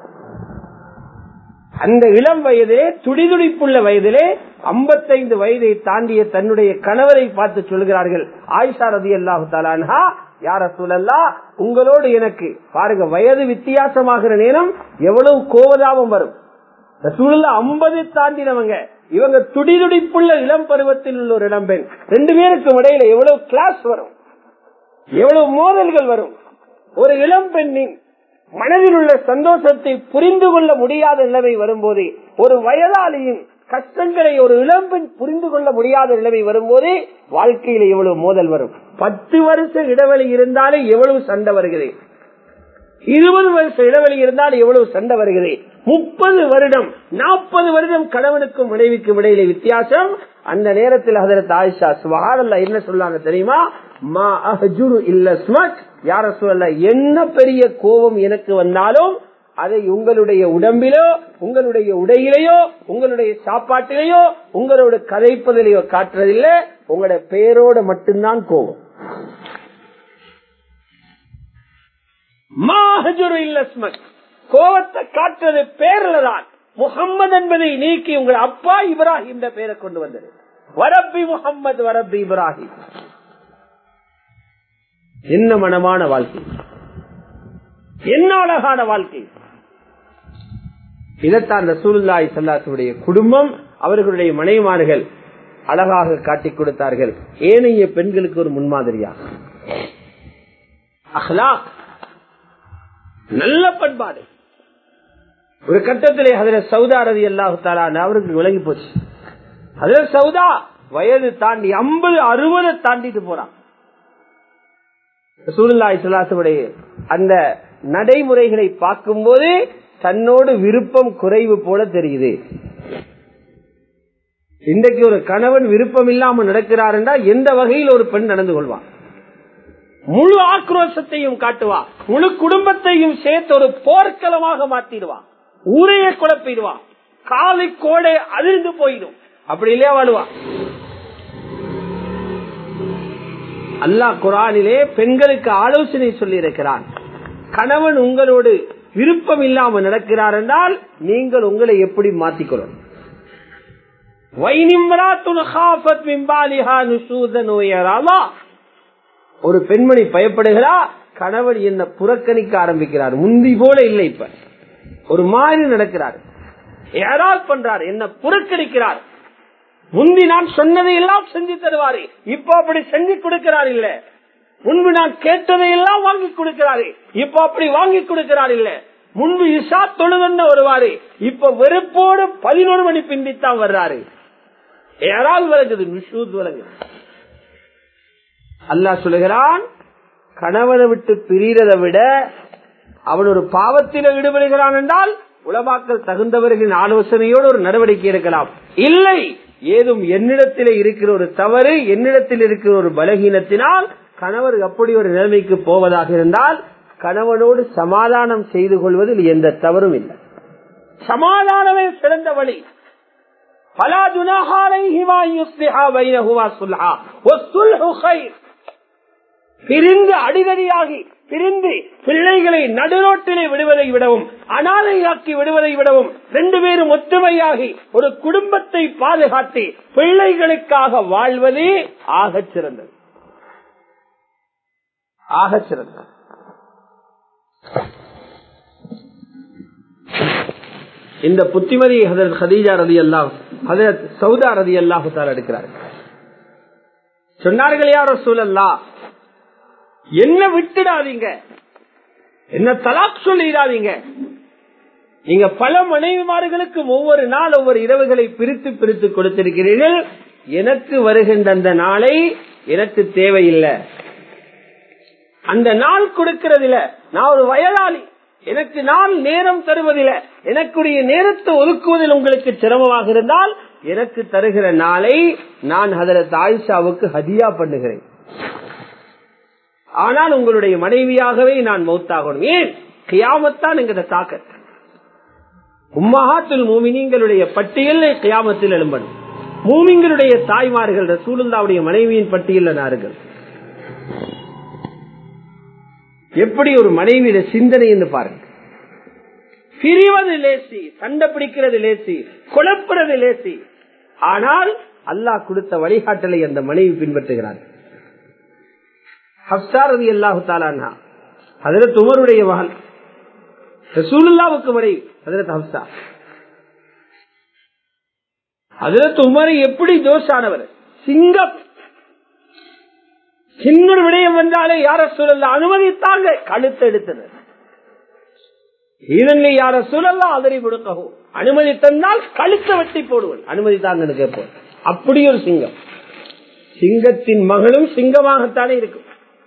அந்த இளம் வயதிலே துடிதுடிப்புள்ள வயதிலே ஐம்பத்தைந்து வயதை தாண்டிய தன்னுடைய கணவரை பார்த்து சொல்கிறார்கள் ஆயிஷா ரதி அல்லாஹு தாலான்ஹா யார சூழல்லா உங்களோடு எனக்கு பாருங்க வயது வித்தியாசமாகிற நேரம் எவ்வளவு கோவதாபம் வரும் சூழல்ல ஐம்பது தாண்டினவங்க இவங்க துடிதுடிப்புள்ள இளம் பருவத்தில் உள்ள ஒரு இளம்பெண் ரெண்டு பேருக்கும் இடையில எவ்வளவு கிளாஸ் வரும் எவ்வளவு மோதல்கள் வரும் ஒரு இளம் பெண்ணின் மனதில் உள்ள சந்தோஷத்தை புரிந்து கொள்ள முடியாத நிலைமை வரும்போது ஒரு வயதாளியின் கஷ்டங்களை ஒரு இளம்பெண் புரிந்து கொள்ள முடியாத நிலைமை வரும்போது வாழ்க்கையில எவ்வளவு மோதல் வரும் பத்து வருஷ இடைவெளி இருந்தாலே எவ்வளவு சண்டை வருகிறது இருபது வருஷ இடைவெளி இருந்தால் எவ்வளவு சண்டை வருகிறது முப்பது வருடம் நாற்பது வருடம் கணவனுக்கும் மனைவிக்கும் இடையிலே வித்தியாசம் அந்த நேரத்தில் அதற்கு ஆயிஷா சுவாரல்ல என்ன சொல்லாங்க தெரியுமா மா அஹ்ஜுரு இல்ல ஸ்மட் யார சொல்லல என்ன பெரிய கோபம் எனக்கு வந்தாலும் அதை உங்களுடைய உடம்பிலோ உங்களுடைய உடையிலேயோ உங்களுடைய சாப்பாட்டிலேயோ உங்களோட கதைப்பதிலேயோ காட்டுறதில்லை உங்களோட பெயரோட மட்டும்தான் கோபம் மாஹஜுரு இல்லஸ்மத் கோபத்தை காட்டுறது பேர்ல தான் முகம்மது என்பதை நீக்கி உங்கள் அப்பா இப்ராஹிம் பெயரை கொண்டு வந்தது வரப்பி முகம்மது வரப்பி இப்ராஹிம் என்ன மனமான வாழ்க்கை என்ன அழகான வாழ்க்கை இதைத்தான் ரசூலுல்லாய் சல்லாசுடைய குடும்பம் அவர்களுடைய மனைவிமார்கள் அழகாக காட்டிக் கொடுத்தார்கள் ஏனைய பெண்களுக்கு ஒரு முன்மாதிரியா அஹ்லாக் நல்ல பண்பாடு ஒரு கட்டத்திலே அதில் சவுதா ரதி அல்லாஹு அவருக்கு விளங்கி போச்சு அதில் சவுதா வயது தாண்டி ஐம்பது அறுபது தாண்டிட்டு போறான் சூழ்நாய் சுல்லாசுடைய அந்த நடைமுறைகளை பார்க்கும் போது தன்னோடு விருப்பம் குறைவு போல தெரியுது இன்றைக்கு ஒரு கணவன் விருப்பம் இல்லாமல் நடக்கிறார் என்றால் எந்த வகையில் ஒரு பெண் நடந்து கொள்வான் முழு ஆக்ரோஷத்தையும் காட்டுவா முழு குடும்பத்தையும் சேர்த்து ஒரு போர்க்களமாக மாத்திடுவா ஊரையே குழப்பிடுவா காலை கோடை அதிர்ந்து போயிடும் அப்படி இல்லையா வாழுவா அல்லாஹ் குரானிலே பெண்களுக்கு ஆலோசனை சொல்லி இருக்கிறான் கணவன் உங்களோடு விருப்பம் இல்லாமல் நடக்கிறார் என்றால் நீங்கள் உங்களை எப்படி மாற்றிக்கொள்ளும் ஒரு பெண்மணி பயப்படுகிறா கணவன் என்ன புறக்கணிக்க ஆரம்பிக்கிறார் முந்தி போல இல்லை இப்ப ஒரு மாதிரி நடக்கிறார் யாரால் பண்றார் என்ன புறக்கணிக்கிறார் முந்தி நான் சொன்னதை எல்லாம் செஞ்சு தருவாரு இப்ப அப்படி செஞ்சு கொடுக்கிறார் இல்ல முன்பு நான் கேட்டதை எல்லாம் வாங்கி கொடுக்கிறாரு இப்ப அப்படி வாங்கி கொடுக்கிறார் இல்ல முன்பு இசா தொழுதன்னு வருவாரு இப்ப வெறுப்போடு பதினோரு மணி பிந்தித்தான் வர்றாரு யாரால் விளங்குது நிஷூத் விளங்குது அல்லா சொல்லுகிறான் கணவனை விட்டு பிரியறதை விட அவன் ஒரு பாவத்தில் ஈடுபடுகிறான் என்றால் உலமாக்கள் தகுந்தவர்களின் ஆலோசனையோடு ஒரு நடவடிக்கை எடுக்கலாம் இல்லை ஏதும் என்னிடத்திலே இருக்கிற ஒரு தவறு என்னிடத்தில் இருக்கிற ஒரு பலகீனத்தினால் கணவர் அப்படி ஒரு நிலைமைக்கு போவதாக இருந்தால் கணவனோடு சமாதானம் செய்து கொள்வதில் எந்த தவறும் இல்லை சமாதானமே சிறந்த வழி பலா பிரிந்து அடிதடியாகி பிரிந்து பிள்ளைகளை நடுரோட்டிலே விடுவதை விடவும் அனாதையாக்கி விடுவதை விடவும் ரெண்டு பேரும் ஒத்துமையாகி ஒரு குடும்பத்தை பாதுகாத்து பிள்ளைகளுக்காக வாழ்வதே ஆகச் சிறந்தது ஆகச் சிறந்தது இந்த புத்திமதி ஹதரத் ஹதீஜா ரதி அல்லாஹ் சவுதா ரதி அல்லாஹு எடுக்கிறார்கள் சொன்னார்கள் யாரோ சூழல்லா என்ன விட்டுடாதீங்க என்ன தலாக் சொல்லிடாதீங்க நீங்க பல மனைவிமார்களுக்கு ஒவ்வொரு நாள் ஒவ்வொரு இரவுகளை பிரித்து பிரித்து கொடுத்திருக்கிறீர்கள் எனக்கு வருகின்ற அந்த நாளை எனக்கு தேவையில்லை அந்த நாள் கொடுக்கிறதில நான் ஒரு வயதாளி எனக்கு நாள் நேரம் தருவதில்லை எனக்குரிய நேரத்தை ஒதுக்குவதில் உங்களுக்கு சிரமமாக இருந்தால் எனக்கு தருகிற நாளை நான் ஹதரத் ஆயிஷாவுக்கு ஹதியா பண்ணுகிறேன் ஆனால் உங்களுடைய மனைவியாகவே நான் மௌத்தாகணும் ஏன் கியாமத்தான் எங்கிட்ட தாக்க உம்மஹாத்துல் மூமினிங்களுடைய பட்டியலில் கியாமத்தில் எழும்பணும் மூமிங்களுடைய தாய்மார்கள் ரசூலுல்லாவுடைய மனைவியின் பட்டியலில் நார்கள் எப்படி ஒரு மனைவியிட சிந்தனை என்று பாருங்க பிரிவது லேசி சண்டை பிடிக்கிறது லேசி குழப்புறது லேசி ஆனால் அல்லாஹ் கொடுத்த வழிகாட்டலை அந்த மனைவி பின்பற்றுகிறார் ஹப்சாரதி அல்லாஹு தாலானா அதில் துமருடைய மகன் ரசூலுல்லாவுக்கு மனைவி அதில் ஹப்சா அதில் உமரை எப்படி தோஷானவர் சிங்கம் சின்ன விடயம் வந்தாலே யார சூழல்ல அனுமதித்தாங்க கழுத்து எடுத்தனர் இதனை யார சூழல்லாம் அதறி கொடுக்கவும் அனுமதி தந்தால் கழுத்தை வெட்டி போடுவன் அனுமதி தாங்கன்னு கேட்போம் அப்படி ஒரு சிங்கம் சிங்கத்தின் மகளும் சிங்கமாகத்தானே இருக்கும்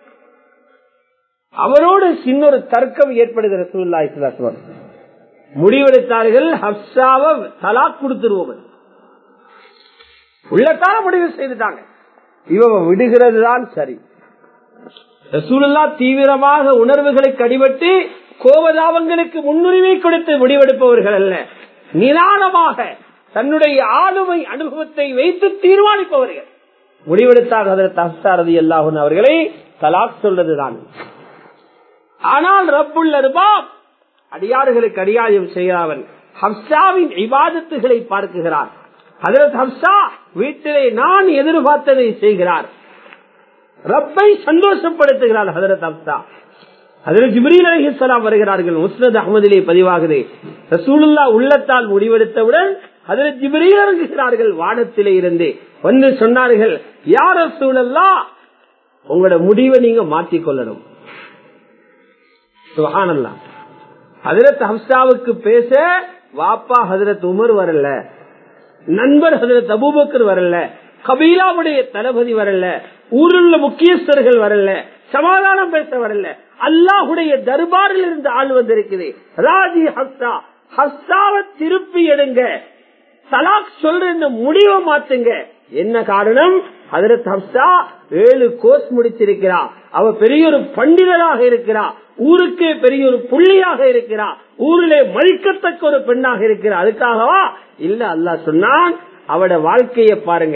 அவரோடு சின்ன ஒரு தர்க்கம் ஏற்படுகிற சூழ்நிலை இஸ்லாத்துவன் முடிவெடுத்தார்கள் ஹப்சாவை தலாக் கொடுத்துருவோம் உள்ளத்தான முடிவு செய்துட்டாங்க இவ விடுகிறது தான் சரி ரசூலுல்லா தீவிரமாக உணர்வுகளை கடிபட்டு கோபதாபங்களுக்கு முன்னுரிமை கொடுத்து முடிவெடுப்பவர்கள் அல்ல நிதானமாக தன்னுடைய ஆளுமை அனுபவத்தை வைத்து தீர்மானிப்பவர்கள் முடிவெடுத்தாக அதற்கு அஸ்தாரதி அல்லாஹன் அவர்களை தலாக் சொல்றதுதான் ஆனால் ரப்புல் அருபாப் அடியாறுகளுக்கு அடியாயம் செய்யாமல் ஹப்சாவின் இபாதத்துகளை பார்க்குகிறார் அதற்கு ஹப்சா வீட்டிலே நான் எதிர்பார்த்ததை செய்கிறார் ரப்பை சந்தோஷப்படுத்துகிறார் ஹதரத் ஹப்சா அதில் ஜிப்ரீல் அலிஹலாம் வருகிறார்கள் முஸ்னத் அகமதிலே பதிவாகுது ரசூலுல்லா உள்ளத்தால் முடிவெடுத்தவுடன் அதில் ஜிப்ரீல் இறங்குகிறார்கள் வானத்திலே இருந்து வந்து சொன்னார்கள் யார் ரசூலல்லா உங்களோட முடிவை நீங்க மாற்றிக்கொள்ளணும் சுஹானல்லா ஹதரத் ஹப்சாவுக்கு பேச வாப்பா ஹதரத் உமர் வரல நண்பர் ஹதரத் அபூபக்கர் வரல கபீலாவுடைய தளபதி வரல ஊருள்ள முக்கியஸ்தர்கள் வரல சமாதானம் பேச வரல அல்லாஹுடைய தர்பாரில் இருந்து ஆள் வந்திருக்குது ராஜி ஹஸ்தா ஹஸ்தாவை திருப்பி எடுங்க தலாக் சொல்ற முடிவை மாத்துங்க என்ன காரணம் அதற்கு ஹப்சா ஏழு கோர்ஸ் முடிச்சிருக்கிறா அவ பெரிய ஒரு பண்டிதராக இருக்கிறா ஊருக்கே பெரிய ஒரு புள்ளியாக இருக்கிறா ஊரிலே மதிக்கத்தக்க ஒரு பெண்ணாக இருக்கிறா அதுக்காகவா இல்ல அல்லா சொன்னான் அவட வாழ்க்கைய பாருங்க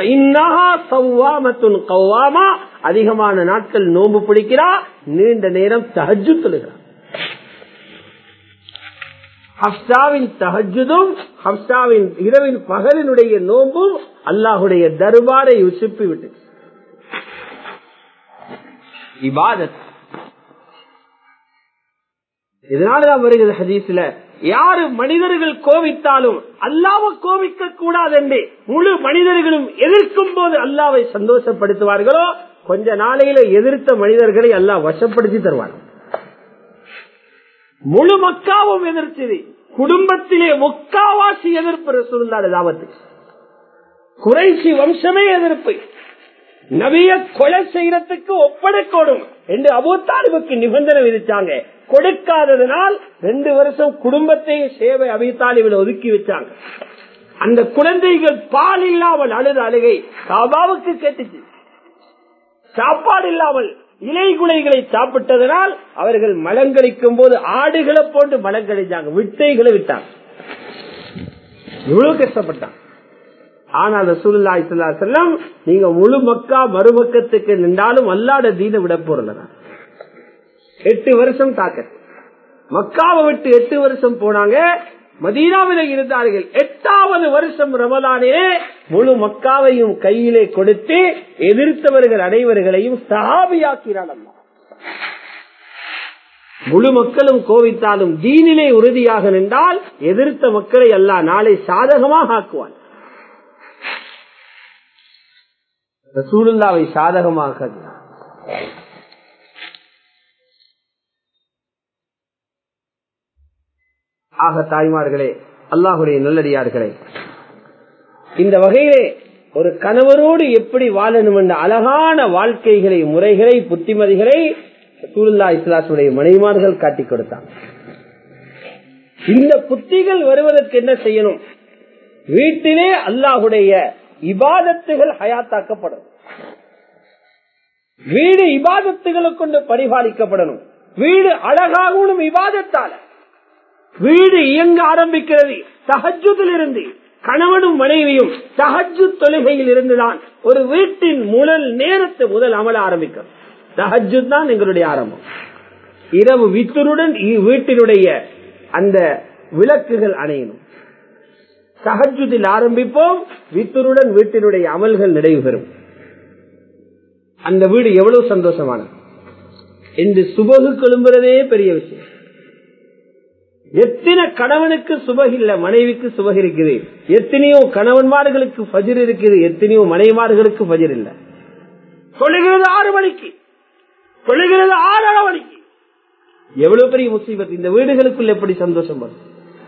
அதிகமான நாட்கள் நோம்பு பிடிக்கிறா நீண்ட நேரம் தஹஜு தொழுகிறார் ஹப்சாவின் தஹஜுதும் ஹப்சாவின் இரவின் பகலினுடைய நோம்பும் அல்லாஹுடைய தர்பாரை உசுப்பி விட்டு இபாதத் இதனாலதான் வருகிறது ஹதீஸ்ல யாரு மனிதர்கள் கோவித்தாலும் அல்லாவை கோவிக்க கூடாது என்று முழு மனிதர்களும் எதிர்க்கும் போது அல்லாவை சந்தோஷப்படுத்துவார்களோ கொஞ்ச நாளையில எதிர்த்த மனிதர்களை அல்லாஹ் வசப்படுத்தி தருவார் முழு மக்காவும் எதிர்த்தது குடும்பத்திலே முக்காவாசி எதிர்ப்பு ரசூலுல்லாஹி தாவத்துக்கு குறைசி வம்சமே எதிர்ப்பு நபிய கொலை செய்யறதுக்கு ஒப்படைக்கோடும் என்று அபூத்தாலிபுக்கு நிபந்தனை விதிச்சாங்க கொடுக்காததனால் ரெண்டு வருஷம் குடும்பத்தையும் சேவை அபித்தாலிவில் ஒதுக்கி வச்சாங்க அந்த குழந்தைகள் பால் இல்லாமல் அழுத அழுகை காபாவுக்கு கேட்டுச்சு சாப்பாடு இல்லாமல் இலை குலைகளை சாப்பிட்டதனால் அவர்கள் மலங்கழிக்கும் போது ஆடுகளை போட்டு மலங்கழிச்சாங்க விட்டைகளை விட்டாங்க இவ்வளவு கஷ்டப்பட்டாங்க ஆனால் ரசூல்லா இஸ்லா செல்லம் நீங்க முழு மக்கா மறுபக்கத்துக்கு நின்றாலும் அல்லாட தீன விட போறல எட்டு வருஷம் தாக்க மக்காவை விட்டு எட்டு வருஷம் போனாங்க மதீனாவில இருந்தார்கள் எட்டாவது வருஷம் ரமலானே முழு மக்காவையும் கையிலே கொடுத்து எதிர்த்தவர்கள் அனைவர்களையும் சஹாபியாக்கிறான் அம்மா முழு மக்களும் கோவித்தாலும் தீனிலே உறுதியாக நின்றால் எதிர்த்த மக்களை அல்லா நாளை சாதகமாக ஆக்குவான் ரசூலுல்லாவை சாதகமாக ஆக தாய்மார்களே அல்லாஹுடைய நல்லடியார்களே இந்த வகையிலே ஒரு கணவரோடு எப்படி வாழணும் என்ற அழகான வாழ்க்கைகளை முறைகளை புத்திமதிகளை சூழ்நிலா இஸ்லாசுடைய மனைவிமார்கள் காட்டிக் கொடுத்தாங்க இந்த புத்திகள் வருவதற்கு என்ன செய்யணும் வீட்டிலே அல்லாஹுடைய இபாதத்துகள் ஹயாத்தாக்கப்படும் வீடு இபாதத்துகளை கொண்டு பரிபாலிக்கப்படணும் வீடு அழகாகணும் இபாதத்தால வீடு இயங்க ஆரம்பிக்கிறது சகஜத்தில் இருந்து கணவனும் மனைவியும் சகஜு தொழுகையில் இருந்துதான் ஒரு வீட்டின் முதல் நேரத்தை முதல் அமல ஆரம்பிக்கும் சகஜு தான் எங்களுடைய ஆரம்பம் இரவு வீட்டினுடன் வீட்டினுடைய அந்த விளக்குகள் அணையணும் சகஜுதில் ஆரம்பிப்போம் வீட்டுடன் வீட்டினுடைய அமல்கள் நிறைவு பெறும் அந்த வீடு எவ்வளவு சந்தோஷமானது என்று சுபகு கொழும்புறதே பெரிய விஷயம் எத்தனை கணவனுக்கு சுபக இல்ல மனைவிக்கு சுபக இருக்குது எத்தனையோ கணவன்மார்களுக்கு பஜிர் இருக்குது எத்தனையோ மனைவிமார்களுக்கு பஜிர் இல்ல தொழுகிறது ஆறு மணிக்கு தொழுகிறது ஆறரை மணிக்கு எவ்வளவு பெரிய முசீபத் இந்த வீடுகளுக்குள் எப்படி சந்தோஷம் வரும்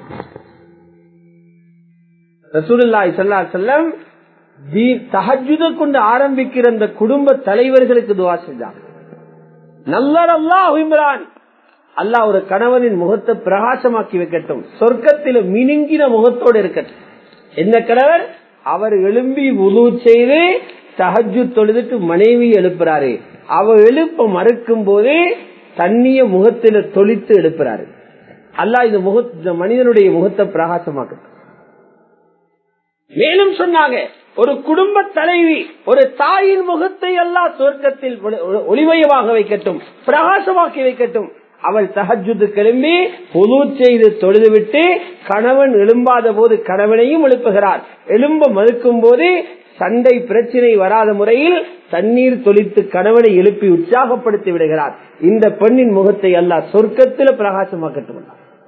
ரசூலுல்லாய் சல்லா செல்லம் தஹஜுத கொண்டு ஆரம்பிக்கிற அந்த குடும்ப தலைவர்களுக்கு துவா செஞ்சாங்க நல்லர் அல்லாஹ் இம்ரான் அல்லாஹ் ஒரு கணவனின் முகத்தை பிரகாசமாக்கி வைக்கட்டும் சொர்க்கத்தில மினுங்கின முகத்தோடு இருக்கட்டும் என்ன கணவர் அவர் எழும்பி உழு செய்து தஹஜு தொழுதுட்டு மனைவி எழுப்புறாரு அவ எழுப்ப மறுக்கும் போதே தண்ணிய முகத்தில தொளித்து எழுப்புறாரு அல்லாஹ் இந்த முக இந்த மனிதனுடைய முகத்தை பிரகாசமாக்கட்டும் மேலும் சொன்னாங்க ஒரு குடும்ப தலைவி ஒரு தாயின் முகத்தை எல்லாம் சொர்க்கத்தில் ஒளிமயமாக வைக்கட்டும் பிரகாசமாக்கி வைக்கட்டும் அவள் தகஜுது கிளம்பி பொது செய்து தொழுதுவிட்டு கணவன் எழும்பாத போது கணவனையும் எழுப்புகிறார் எழும்ப மறுக்கும் போது சண்டை பிரச்சனை வராத முறையில் தண்ணீர் தொளித்து கணவனை எழுப்பி உற்சாகப்படுத்தி விடுகிறார் இந்த பெண்ணின் முகத்தை எல்லாம் சொர்க்கத்தில் பிரகாசமாக்கட்டும்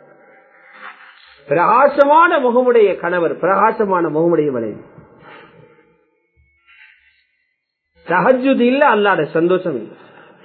பிரகாசமான முகமுடைய கணவர் பிரகாசமான முகமுடைய மனைவி சஹஜுது இல்ல அல்லாத சந்தோஷம் இல்லை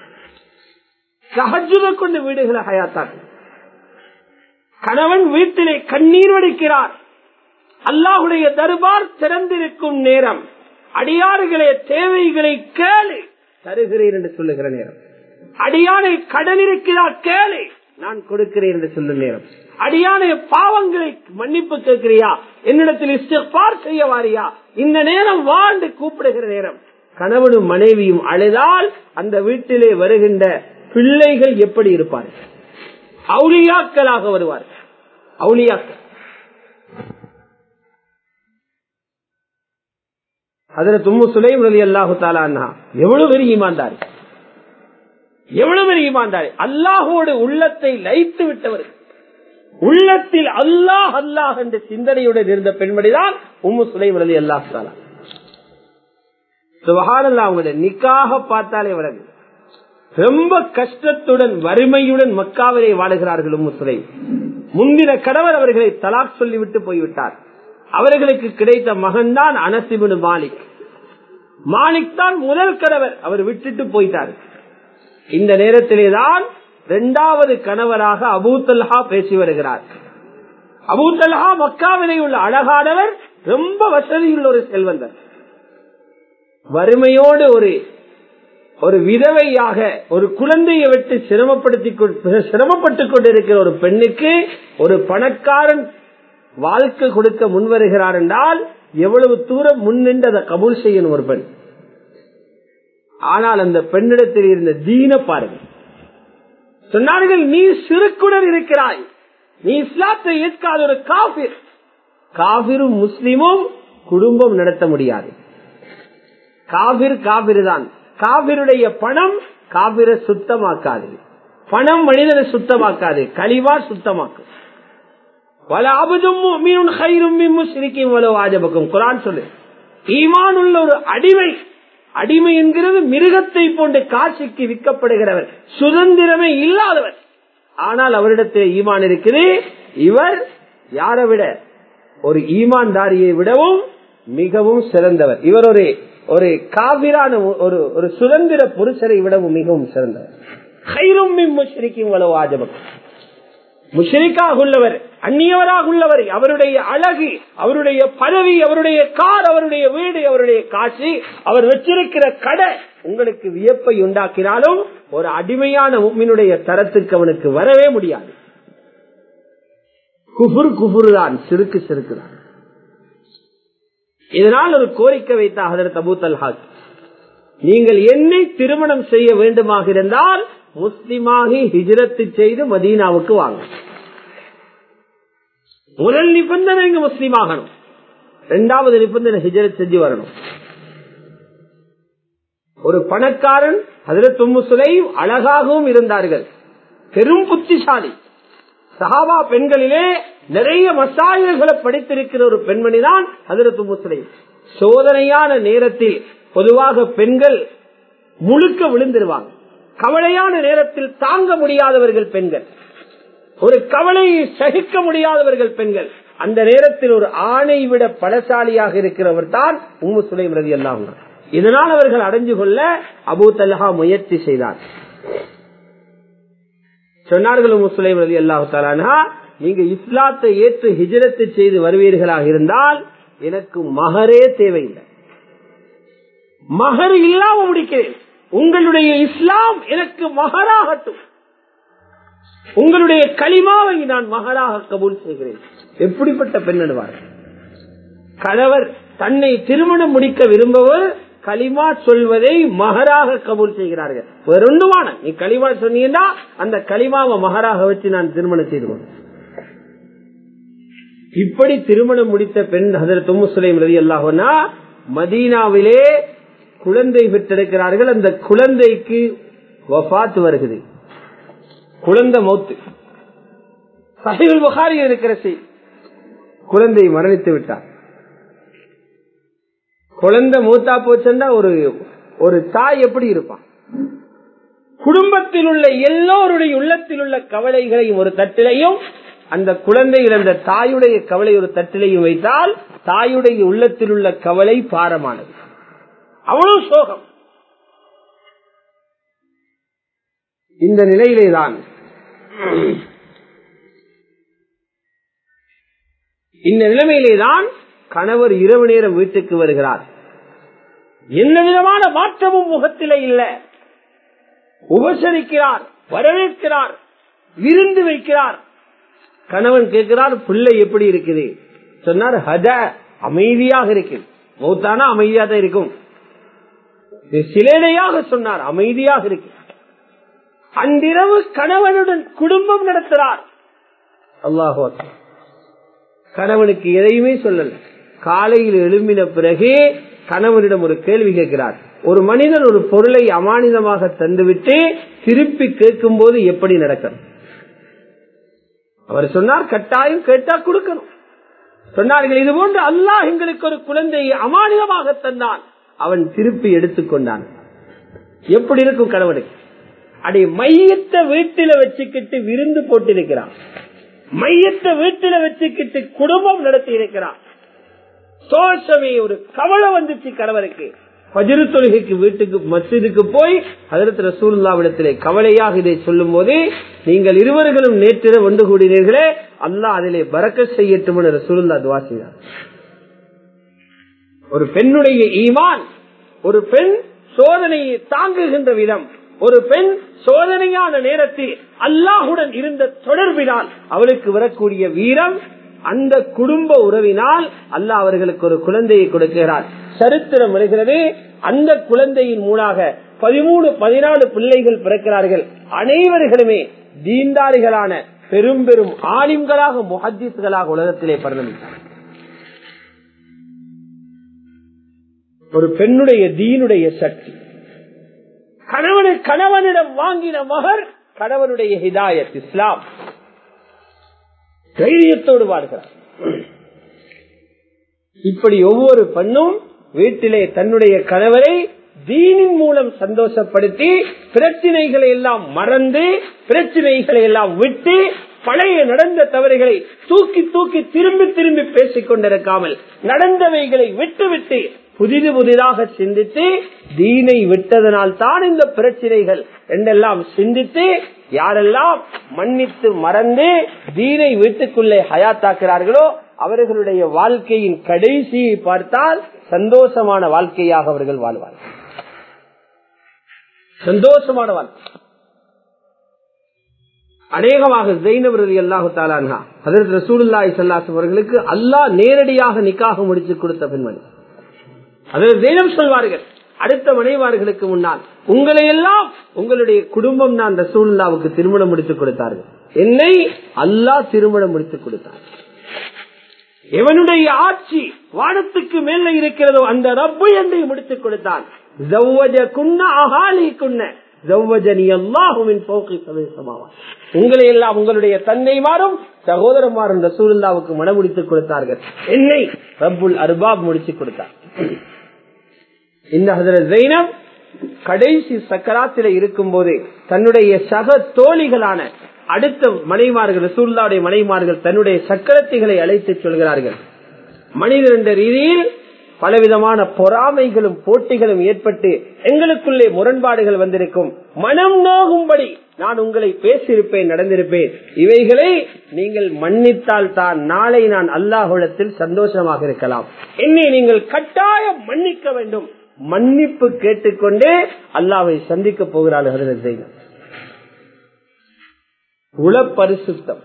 சஹஜுத கொண்டு வீடுகளை ஹயாத்தாக்கு கணவன் வீட்டிலே கண்ணீர் வடிக்கிறார் அல்லாஹுடைய தர்பார் திறந்திருக்கும் நேரம் அடியாறுகளே தேவைகளை கேளு தருகிறேன் என்று சொல்லுகிற நேரம் அடியானை கடன் இருக்கிறார் கேளு நான் கொடுக்கிறேன் என்று சொல்லும் நேரம் அடியான பாவங்களை மன்னிப்பு கேட்கிறியா என்னிடத்தில் இஸ்டிஃபார் செய்ய வாரியா இந்த நேரம் வாழ்ந்து கூப்பிடுகிற நேரம் கணவனும் மனைவியும் அழுதால் அந்த வீட்டிலே வருகின்ற பிள்ளைகள் எப்படி இருப்பார்கள் அவுளியாக்களாக வருவார்கள் அவுளியாக்கள் அதுல தும்மு சுலைம் ரலி அல்லாஹு தாலா எவ்வளவு பெரிய ஈமான்தாரி எவ்வளவு பெரிய ஈமான்தாரி அல்லாஹோடு உள்ளத்தை லயித்து விட்டவர்கள் உள்ளத்தில் அல்லாஹ் அல்லாஹ் என்ற சிந்தனையுடன் இருந்த பெண்மணிதான் உம்மு சுலைம் ரலி அல்லாஹு தாலா சுபஹானல்லா அவங்களுடைய நிக்காக பார்த்தாலே விளங்கு ரொம்ப கஷ்டத்துடன் வறுமையுடன் மக்காவிலே வாழுகிறார்கள் உம்மு சுலைம் முந்தின கடவர் அவர்களை தலாக் சொல்லிவிட்டு போய்விட்டார் அவர்களுக்கு கிடைத்த மகன் தான் அனசிபுன் மாலிக் மாலிக் தான் முதல் கடவர் அவர் விட்டுட்டு போயிட்டார் இந்த நேரத்திலேதான் இரண்டாவது கணவராக அபூத்தல்ஹா பேசி வருகிறார் அபூத்தல்ஹா மக்காவிலே உள்ள அழகானவர் ரொம்ப வசதியுள்ள ஒரு செல்வந்தர் வறுமையோடு ஒரு ஒரு விதவையாக ஒரு குழந்தையை விட்டு சிரமப்படுத்தி சிரமப்பட்டுக் கொண்டிருக்கிற ஒரு பெண்ணுக்கு ஒரு பணக்காரன் வாழ்க்கை கொடுக்க முன்வருகிறார் என்றால் எவ்வளவு தூரம் முன்னின்று அதை கபூல் செய்யணும் ஒரு பெண் ஆனால் அந்த பெண்ணிடத்தில் இருந்த தீன பாருங்கள் சொன்னார்கள் நீ சிறுக்குடன் இருக்கிறாய் நீ இஸ்லாத்தை ஏற்காத ஒரு காபிர் காபிரும் முஸ்லிமும் குடும்பம் நடத்த முடியாது காபிர் காபிர் தான் காபிருடைய பணம் காபிரை சுத்தமாக்காது பணம் மனிதனை சுத்தமாக்காது கழிவா சுத்தமாக்கும் குரான் சொல்லு ஈமான் உள்ள ஒரு அடிமை அடிமை என்கிறது மிருகத்தை போன்ற காட்சிக்கு விற்கப்படுகிறவர் சுதந்திரமே இல்லாதவர் ஆனால் அவரிடத்தில் ஈமான் இருக்குது இவர் யாரை விட ஒரு ஈமான்தாரியை விடவும் மிகவும் சிறந்தவர் இவர் ஒரு ஒரு காவிரான ஒரு ஒரு சுதந்திர புருஷரை விடவும் மிகவும் சிறந்தவர் முஷரிக்காக உள்ளவர் அந்நியவராக உள்ளவர் அவருடைய அழகு அவருடைய பதவி அவருடைய கார் அவருடைய வீடு அவருடைய காட்சி அவர் வச்சிருக்கிற கடை உங்களுக்கு வியப்பை உண்டாக்கினாலும் ஒரு அடிமையான உம்மினுடைய தரத்துக்கு அவனுக்கு வரவே முடியாது குபுர் குபுரு தான் சிறுக்கு சிறுக்கு தான் இதனால் ஒரு கோரிக்கை வைத்த ஹதரத் அபூ தல்ஹாக் நீங்கள் என்னை திருமணம் செய்ய வேண்டுமாக இருந்தால் முஸ்லிமாகி ஹிஜரத்து செய்து மதீனாவுக்கு வாங்க முதல் நிபந்தனை இங்க முஸ்லீம் ஆகணும் இரண்டாவது நிபந்தனை ஹிஜரத் செஞ்சு வரணும் ஒரு பணக்காரன் அதில் தும்மு சுலை அழகாகவும் இருந்தார்கள் பெரும் புத்திசாலி சஹாபா பெண்களிலே நிறைய மசாயல்களை படித்திருக்கிற ஒரு பெண்மணி தான் அதில் தும்மு சுலை சோதனையான நேரத்தில் பொதுவாக பெண்கள் முழுக்க விழுந்துருவாங்க கவலையான நேரத்தில் தாங்க முடியாதவர்கள் பெண்கள் ஒரு கவலையை சகிக்க முடியாதவர்கள் பெண்கள் அந்த நேரத்தில் ஒரு ஆணை விட பலசாலியாக இருக்கிறவர் தான் உம்மு சுலை ரதி எல்லாம் இதனால் அவர்கள் அடைஞ்சு கொள்ள அபூ தல்ஹா முயற்சி செய்தார் சொன்னார்கள் உம்மு சுலை ரதி அல்லாஹாலா நீங்க இஸ்லாத்தை ஏற்று ஹிஜரத்து செய்து வருவீர்களாக இருந்தால் எனக்கு மகரே தேவையில்லை மகர் இல்லாம முடிக்கிறேன் உங்களுடைய இஸ்லாம் எனக்கு மகராகட்டும் உங்களுடைய களிமாவை நான் மகளாக கபூல் செய்கிறேன் எப்படிப்பட்ட பெண்ணடுவார் கணவர் தன்னை திருமணம் முடிக்க விரும்பவர் களிமா சொல்வதை மகராக கபூல் செய்கிறார்கள் வேறொன்றுமான நீ களிமா சொன்னீங்கன்னா அந்த களிமாவை மகராக வச்சு நான் திருமணம் செய்து கொண்டேன் இப்படி திருமணம் முடித்த பெண் ஹதரத் உம்மு சுலைம் ரதி அல்லாஹனா மதீனாவிலே குழந்தை பெற்றெடுக்கிறார்கள் அந்த குழந்தைக்கு வபாத்து வருகிறது குழந்தை மௌத்து சஹிபுல் புகாரி இருக்கிற செய்தி குழந்தை மரணித்து விட்டார் குழந்தை மூத்தா போச்சுன்னா ஒரு ஒரு தாய் எப்படி இருப்பான் குடும்பத்தில் உள்ள எல்லோருடைய உள்ளத்தில் உள்ள கவலைகளையும் ஒரு தட்டிலையும் அந்த குழந்தைகள் அந்த தாயுடைய கவலை ஒரு தட்டிலையும் வைத்தால் தாயுடைய உள்ளத்தில் உள்ள கவலை பாரமானது அவ்வளவு சோகம் இந்த நிலையிலே தான் இந்த நிலைமையிலே தான் கணவர் இரவு நேரம் வீட்டுக்கு வருகிறார் எந்த விதமான மாற்றமும் முகத்திலே இல்ல உபசரிக்கிறார் வரவேற்கிறார் விருந்து வைக்கிறார் கணவன் கேட்கிறார் பிள்ளை எப்படி இருக்குது சொன்னார் ஹத அமைதியாக இருக்கு மௌத்தானா அமைதியா தான் இருக்கும் சிலேடையாக சொன்னார் அமைதியாக இருக்கு அன்றிரவு கணவனுடன் குடும்பம் நடத்துறார் அல்லாஹோ கணவனுக்கு எதையுமே சொல்லல காலையில் எழும்பின பிறகு கணவனிடம் ஒரு கேள்வி கேட்கிறார் ஒரு மனிதன் ஒரு பொருளை அமானிதமாக தந்துவிட்டு திருப்பி கேட்கும் போது எப்படி நடக்கணும் அவர் சொன்னார் கட்டாயம் கேட்டா கொடுக்கணும் சொன்னார்கள் இது போன்று அல்லாஹ் எங்களுக்கு ஒரு குழந்தையை அமானிதமாக தந்தான் அவன் திருப்பி எடுத்துக்கொண்டான் எப்படி இருக்கும் கணவனுக்கு அடி மையத்தை வீட்டில வச்சுக்கிட்டு விருந்து போட்டிருக்கிறான் மையத்தை வீட்டில வச்சுக்கிட்டு குடும்பம் நடத்தி இருக்கிறான் தோஷமே ஒரு கவலை வந்துச்சு கணவருக்கு பஜிரு தொழுகைக்கு வீட்டுக்கு மசிதுக்கு போய் அதற்கு ரசூல்லாவிடத்திலே கவலையாக இதை சொல்லும் போது நீங்கள் இருவர்களும் நேற்றிட ஒன்று கூடினீர்களே அல்லா அதிலே பறக்க செய்யட்டும் என ரசூல்லா துவா செய்தார் ஒரு பெண்ணுடைய ஈமான் ஒரு பெண் சோதனையை தாங்குகின்ற விதம் ஒரு பெண் சோதனையான நேரத்தில் அல்லாஹுடன் இருந்த தொடர்பினால் அவளுக்கு வரக்கூடிய வீரம் அந்த குடும்ப உறவினால் அல்லாஹ் அவர்களுக்கு ஒரு குழந்தையை கொடுக்கிறார் சரித்திரம் வருகிறது அந்த குழந்தையின் மூலாக பதிமூணு பதினாலு பிள்ளைகள் பிறக்கிறார்கள் அனைவர்களுமே தீண்டாரிகளான பெரும் பெரும் ஆலிம்களாக முஹத்திஸ்களாக உலகத்திலே பரிணமித்தார் ஒரு பெண்ணுடைய தீனுடைய சக்தி கணவனு கணவனிடம் வாங்கின மகர் கணவனுடைய ஹிதாயத் இஸ்லாம் தைரியத்தோடு வாழ்கிறார் இப்படி ஒவ்வொரு பெண்ணும் வீட்டிலே தன்னுடைய கணவரை தீனின் மூலம் சந்தோஷப்படுத்தி பிரச்சனைகளை எல்லாம் மறந்து பிரச்சனைகளை எல்லாம் விட்டு பழைய நடந்த தவறுகளை தூக்கி தூக்கி திரும்பி திரும்பி பேசிக் கொண்டிருக்காமல் நடந்தவைகளை விட்டு விட்டு புதிது புதிதாக சிந்தித்து தீனை விட்டதனால் தான் இந்த பிரச்சனைகள் என்றெல்லாம் சிந்தித்து யாரெல்லாம் மன்னித்து மறந்து தீனை வீட்டுக்குள்ளே ஹயாத்தாக்குறார்களோ அவர்களுடைய வாழ்க்கையின் கடைசியை பார்த்தால் சந்தோஷமான வாழ்க்கையாக அவர்கள் வாழ்வார்கள் சந்தோஷமான வாழ்க்கை அநேகமாக ஜெயினவரது அல்லாஹு தாலான்ஹா அதற்கு ரசூலுல்லாய் சல்லாஸ் அவர்களுக்கு அல்லாஹ் நேரடியாக நிக்காக முடிச்சு கொடுத்த பெண்மணி அதில் ஜெயினம் சொல்வார்கள் அடுத்த மனைவார்களுக்கு முன்னால் உங்களை எல்லாம் உங்களுடைய குடும்பம் தான் ரசூலுல்லாவுக்கு திருமணம் முடித்துக் கொடுத்தார்கள் என்னை அல்லாஹ் திருமணம் முடித்துக் கொடுத்தார் எவனுடைய ஆட்சி வானத்துக்கு மேல இருக்கிறதோ அந்த ரப்பு என்னை முடித்துக் கொடுத்தான் உங்களை எல்லாம் உங்களுடைய தந்தைமாரும் சகோதரமாரும் ரசூலுல்லாவுக்கு மனம் முடித்துக் கொடுத்தார்கள் என்னை ரப்புல் அர்பாப் முடித்துக் கொடுத்தார் இந்த ஹசரத் ஜெயினம் கடைசி சக்கராத்தில இருக்கும் போது தன்னுடைய சக தோழிகளான அடுத்த மனைமார்கள் ரசூல்லாவுடைய மனைமார்கள் தன்னுடைய சக்கரத்திகளை அழைத்து சொல்கிறார்கள் மனிதர் என்ற ரீதியில் பலவிதமான பொறாமைகளும் போட்டிகளும் ஏற்பட்டு எங்களுக்குள்ளே முரண்பாடுகள் வந்திருக்கும் மனம் நோகும்படி நான் உங்களை பேசியிருப்பேன் நடந்திருப்பேன் இவைகளை நீங்கள் மன்னித்தால் தான் நாளை நான் அல்லாஹுடத்தில் சந்தோஷமாக இருக்கலாம் என்னை நீங்கள் கட்டாயம் மன்னிக்க வேண்டும் மன்னிப்பு கேட்டுக்கொண்டே அல்லாவை சந்திக்க போகிறார்கள் செய்யும் உளப்பரிசுத்தம்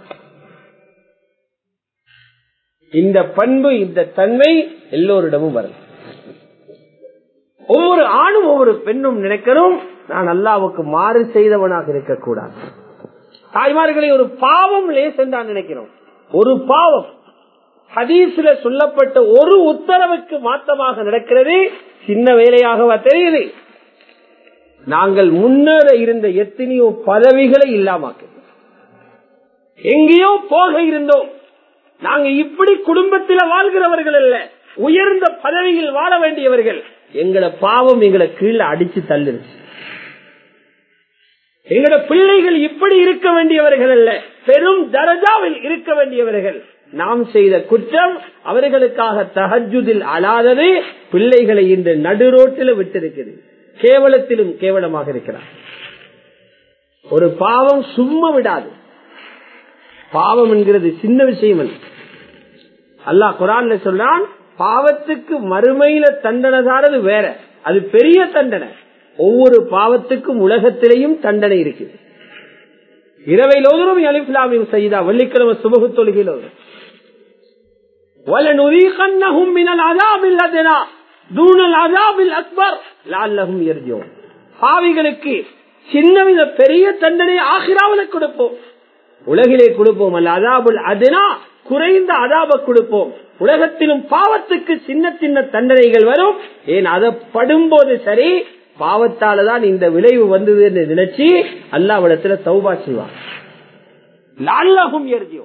இந்த பண்பு இந்த தன்மை எல்லோரிடமும் வரும் ஒவ்வொரு ஆணும் ஒவ்வொரு பெண்ணும் நினைக்கணும் நான் அல்லாவுக்கு மாறு செய்தவனாக இருக்கக்கூடாது தாய்மார்களை ஒரு பாவம் லேசன் தான் நினைக்கிறோம் ஒரு பாவம் ஹதீஸ்ல சொல்லப்பட்ட ஒரு உத்தரவுக்கு மாற்றமாக நடக்கிறது சின்ன வேலையாகவா தெரியுது நாங்கள் முன்னேற இருந்த எத்தனையோ பதவிகளை இல்லாமக்கு எங்கேயோ போக இருந்தோம் நாங்க இப்படி குடும்பத்தில் வாழ்கிறவர்கள் அல்ல உயர்ந்த பதவியில் வாழ வேண்டியவர்கள் எங்கட பாவம் எங்களை கீழே அடிச்சு தள்ளிருச்சு எங்கட பிள்ளைகள் இப்படி இருக்க வேண்டியவர்கள் அல்ல பெரும் தரஜாவில் இருக்க வேண்டியவர்கள் நாம் செய்த குற்றம் அவர்களுக்காக தஹஜுதில் அலாதது பிள்ளைகளை இன்று நடுரோட்டில் விட்டிருக்கிறது கேவலத்திலும் கேவலமாக இருக்கிறார் ஒரு பாவம் சும்மா விடாது பாவம் என்கிறது சின்ன விஷயம் அல்ல அல்லாஹ் குரான்ல சொல்றான் பாவத்துக்கு மறுமையில தண்டனை தாரது வேற அது பெரிய தண்டனை ஒவ்வொரு பாவத்துக்கும் உலகத்திலேயும் தண்டனை இருக்குது இரவையில் ஓதுரும் அலிஃப்லாமின் செய்தா வெள்ளிக்கிழமை சுபகு தொழுகையில் وَلَنُذِيقَنَّهُمْ مِنَ الْعَذَابِ الْأَدْنَى دُونَ الْعَذَابِ الْأَكْبَرِ لَعَلَّهُمْ يَرْجِعُونَ பாவிகளுக்கு சின்னவித பெரிய தண்டனை ஆகிராவில் கொடுப்போம் உலகிலே கொடுப்போம் அல்ல அதாபுல் அதுனா குறைந்த அதாப கொடுப்போம் உலகத்திலும் பாவத்துக்கு சின்ன சின்ன தண்டனைகள் வரும் ஏன் அதை படும்போது சரி பாவத்தாலதான் இந்த விளைவு வந்தது என்று நினைச்சு அல்லாவிடத்துல தௌபா செய்வார் லால்லகும் எரியும்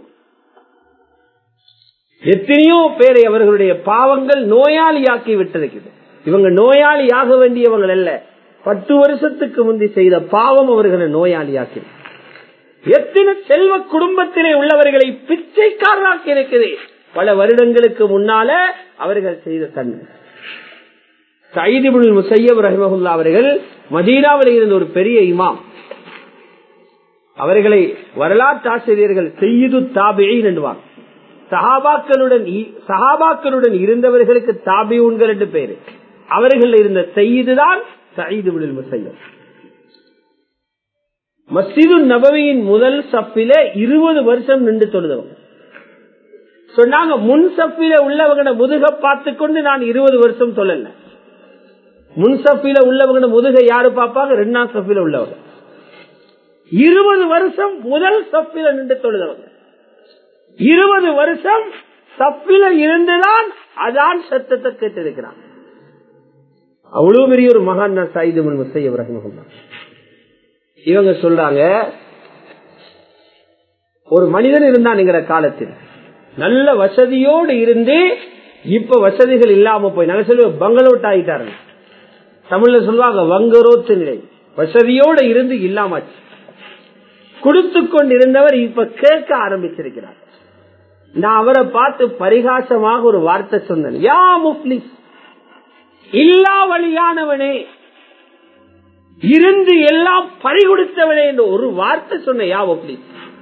எத்தனையோ பேரை அவர்களுடைய பாவங்கள் நோயாளியாக்கி விட்டிருக்கிறது இவங்க நோயாளி ஆக வேண்டியவங்க அல்ல பத்து வருஷத்துக்கு முந்தி செய்த பாவம் அவர்களை நோயாளியாக்கி எத்தனை செல்வ குடும்பத்திலே உள்ளவர்களை பிச்சைக்காரராக்கி இருக்குது பல வருடங்களுக்கு முன்னால அவர்கள் செய்த தன்மை சைதிபுல் முசையப் ரஹிமகுல்லா அவர்கள் மதீனாவில் இருந்த ஒரு பெரிய இமாம் அவர்களை வரலாற்று ஆசிரியர்கள் செய்யுது தாபியின் என்பார் சஹாபாக்களுடன் சஹாபாக்களுடன் இருந்தவர்களுக்கு தாபியூன்கள் என்று பெயர் அவர்கள் இருந்த செய்துதான் சயீதுபுல் முசையப் மஸ்ஜிது நபவியின் முதல் சப்பில இருபது வருஷம் நின்று தொழுதவங்க சொன்னாங்க முன் சப்பில உள்ளவங்க முதுக பார்த்து கொண்டு நான் இருபது வருஷம் சொல்லல முன் சப்பில உள்ளவங்க முதுக யாரு பார்ப்பாங்க ரெண்டாம் சப்பில உள்ளவங்க இருபது வருஷம் முதல் சப்பில நின்று தொழுதவங்க இருபது வருஷம் சப்பில இருந்துதான் அதான் சத்தத்தை கேட்டிருக்கிறான் அவ்வளவு பெரிய ஒரு மகான் தான் சாயிது முசையப் ரஹ்மஹுல்லா இவங்க சொல்றாங்க ஒரு மனிதன் இருந்தான் எங்கிற காலத்தில் நல்ல வசதியோடு இருந்து இப்ப வசதிகள் இல்லாம போய் நாங்க சொல்லுவோம் பங்களோட் ஆயிட்டாருங்க தமிழ்ல சொல்லுவாங்க வங்கரோத்து நிலை வசதியோடு இருந்து இல்லாமச்சு கொடுத்து கொண்டிருந்தவர் இப்ப கேட்க ஆரம்பிச்சிருக்கிறார் நான் அவரை பார்த்து பரிகாசமாக ஒரு வார்த்தை சொன்னேன் யா முப்ளிஸ் இல்லா வழியானவனே இருந்து எல்லாம் பறிகொடுத்தவனே என்று ஒரு வார்த்தை சொன்ன யாவோ please.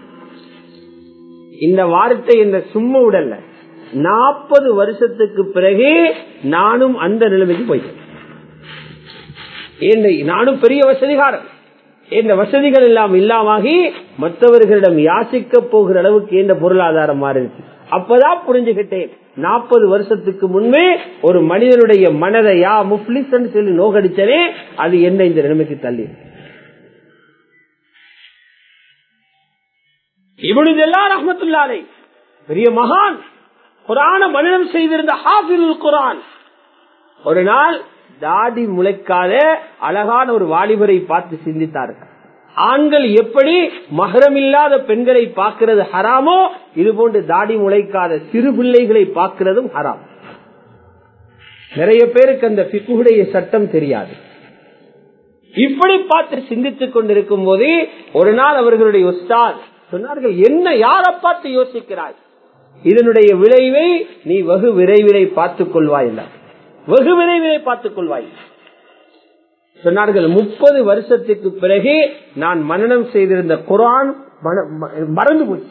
இந்த வார்த்தை இந்த சும்மா உடல்ல நாற்பது வருஷத்துக்கு பிறகு நானும் அந்த நிலைமைக்கு போயிட்டேன் ஏன் நானும் பெரிய வசதிகாரன் இந்த வசதிகள் எல்லாம் இல்லாமகி மற்றவர்களிடம் யாசிக்க போகிற அளவுக்கு எந்த பொருளாதாரம் மாறிடுச்சு அப்பதான் புரிஞ்சுகிட்டேன் நாற்பது வருஷத்துக்கு முன்பே ஒரு மனிதனுடைய மனதை யா முப்ளிஸ் சொல்லி நோகடிச்சனே அது என்ன இந்த நிலைமைக்கு தள்ளி இவனு எல்லாம் ரஹமத்துல்லாலே பெரிய மகான் குரான மனிதம் செய்திருந்த ஹாஃபில் குரான் ஒரு நாள் தாடி முளைக்காத அழகான ஒரு வாலிபரை பார்த்து சிந்தித்தார்கள் ஆண்கள் எப்படி மகரமில்லாத பெண்களை பார்க்கிறது ஹராமோ இது போன்று தாடி முளைக்காத சிறு பிள்ளைகளை பார்க்கிறதும் ஹராம் நிறைய பேருக்கு அந்த பிக்குடைய சட்டம் தெரியாது இப்படி பார்த்து சிந்தித்துக் கொண்டிருக்கும் போது ஒரு நாள் அவர்களுடைய உஸ்தாத் சொன்னார்கள் என்ன யாரை பார்த்து யோசிக்கிறாய் இதனுடைய விளைவை நீ வெகு விரைவிலை பார்த்துக் கொள்வாய் இல்ல வெகு விரைவிலை பார்த்துக் கொள்வாய் சொன்னார்கள் முப்பது வருஷத்துக்கு பிறகு நான் மனநம் செய்திருந்த குரான் மன- ம- மறந்து போச்சு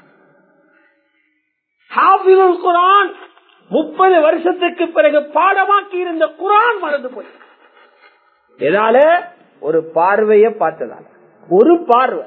ஹாஃபிதுல் குரான் முப்பது வருஷத்துக்கு பிறகு பாடமாக்கி இருந்த குரான் மறந்து போச்சு எதால ஒரு பார்வைய பார்த்ததால ஒரு பார்வை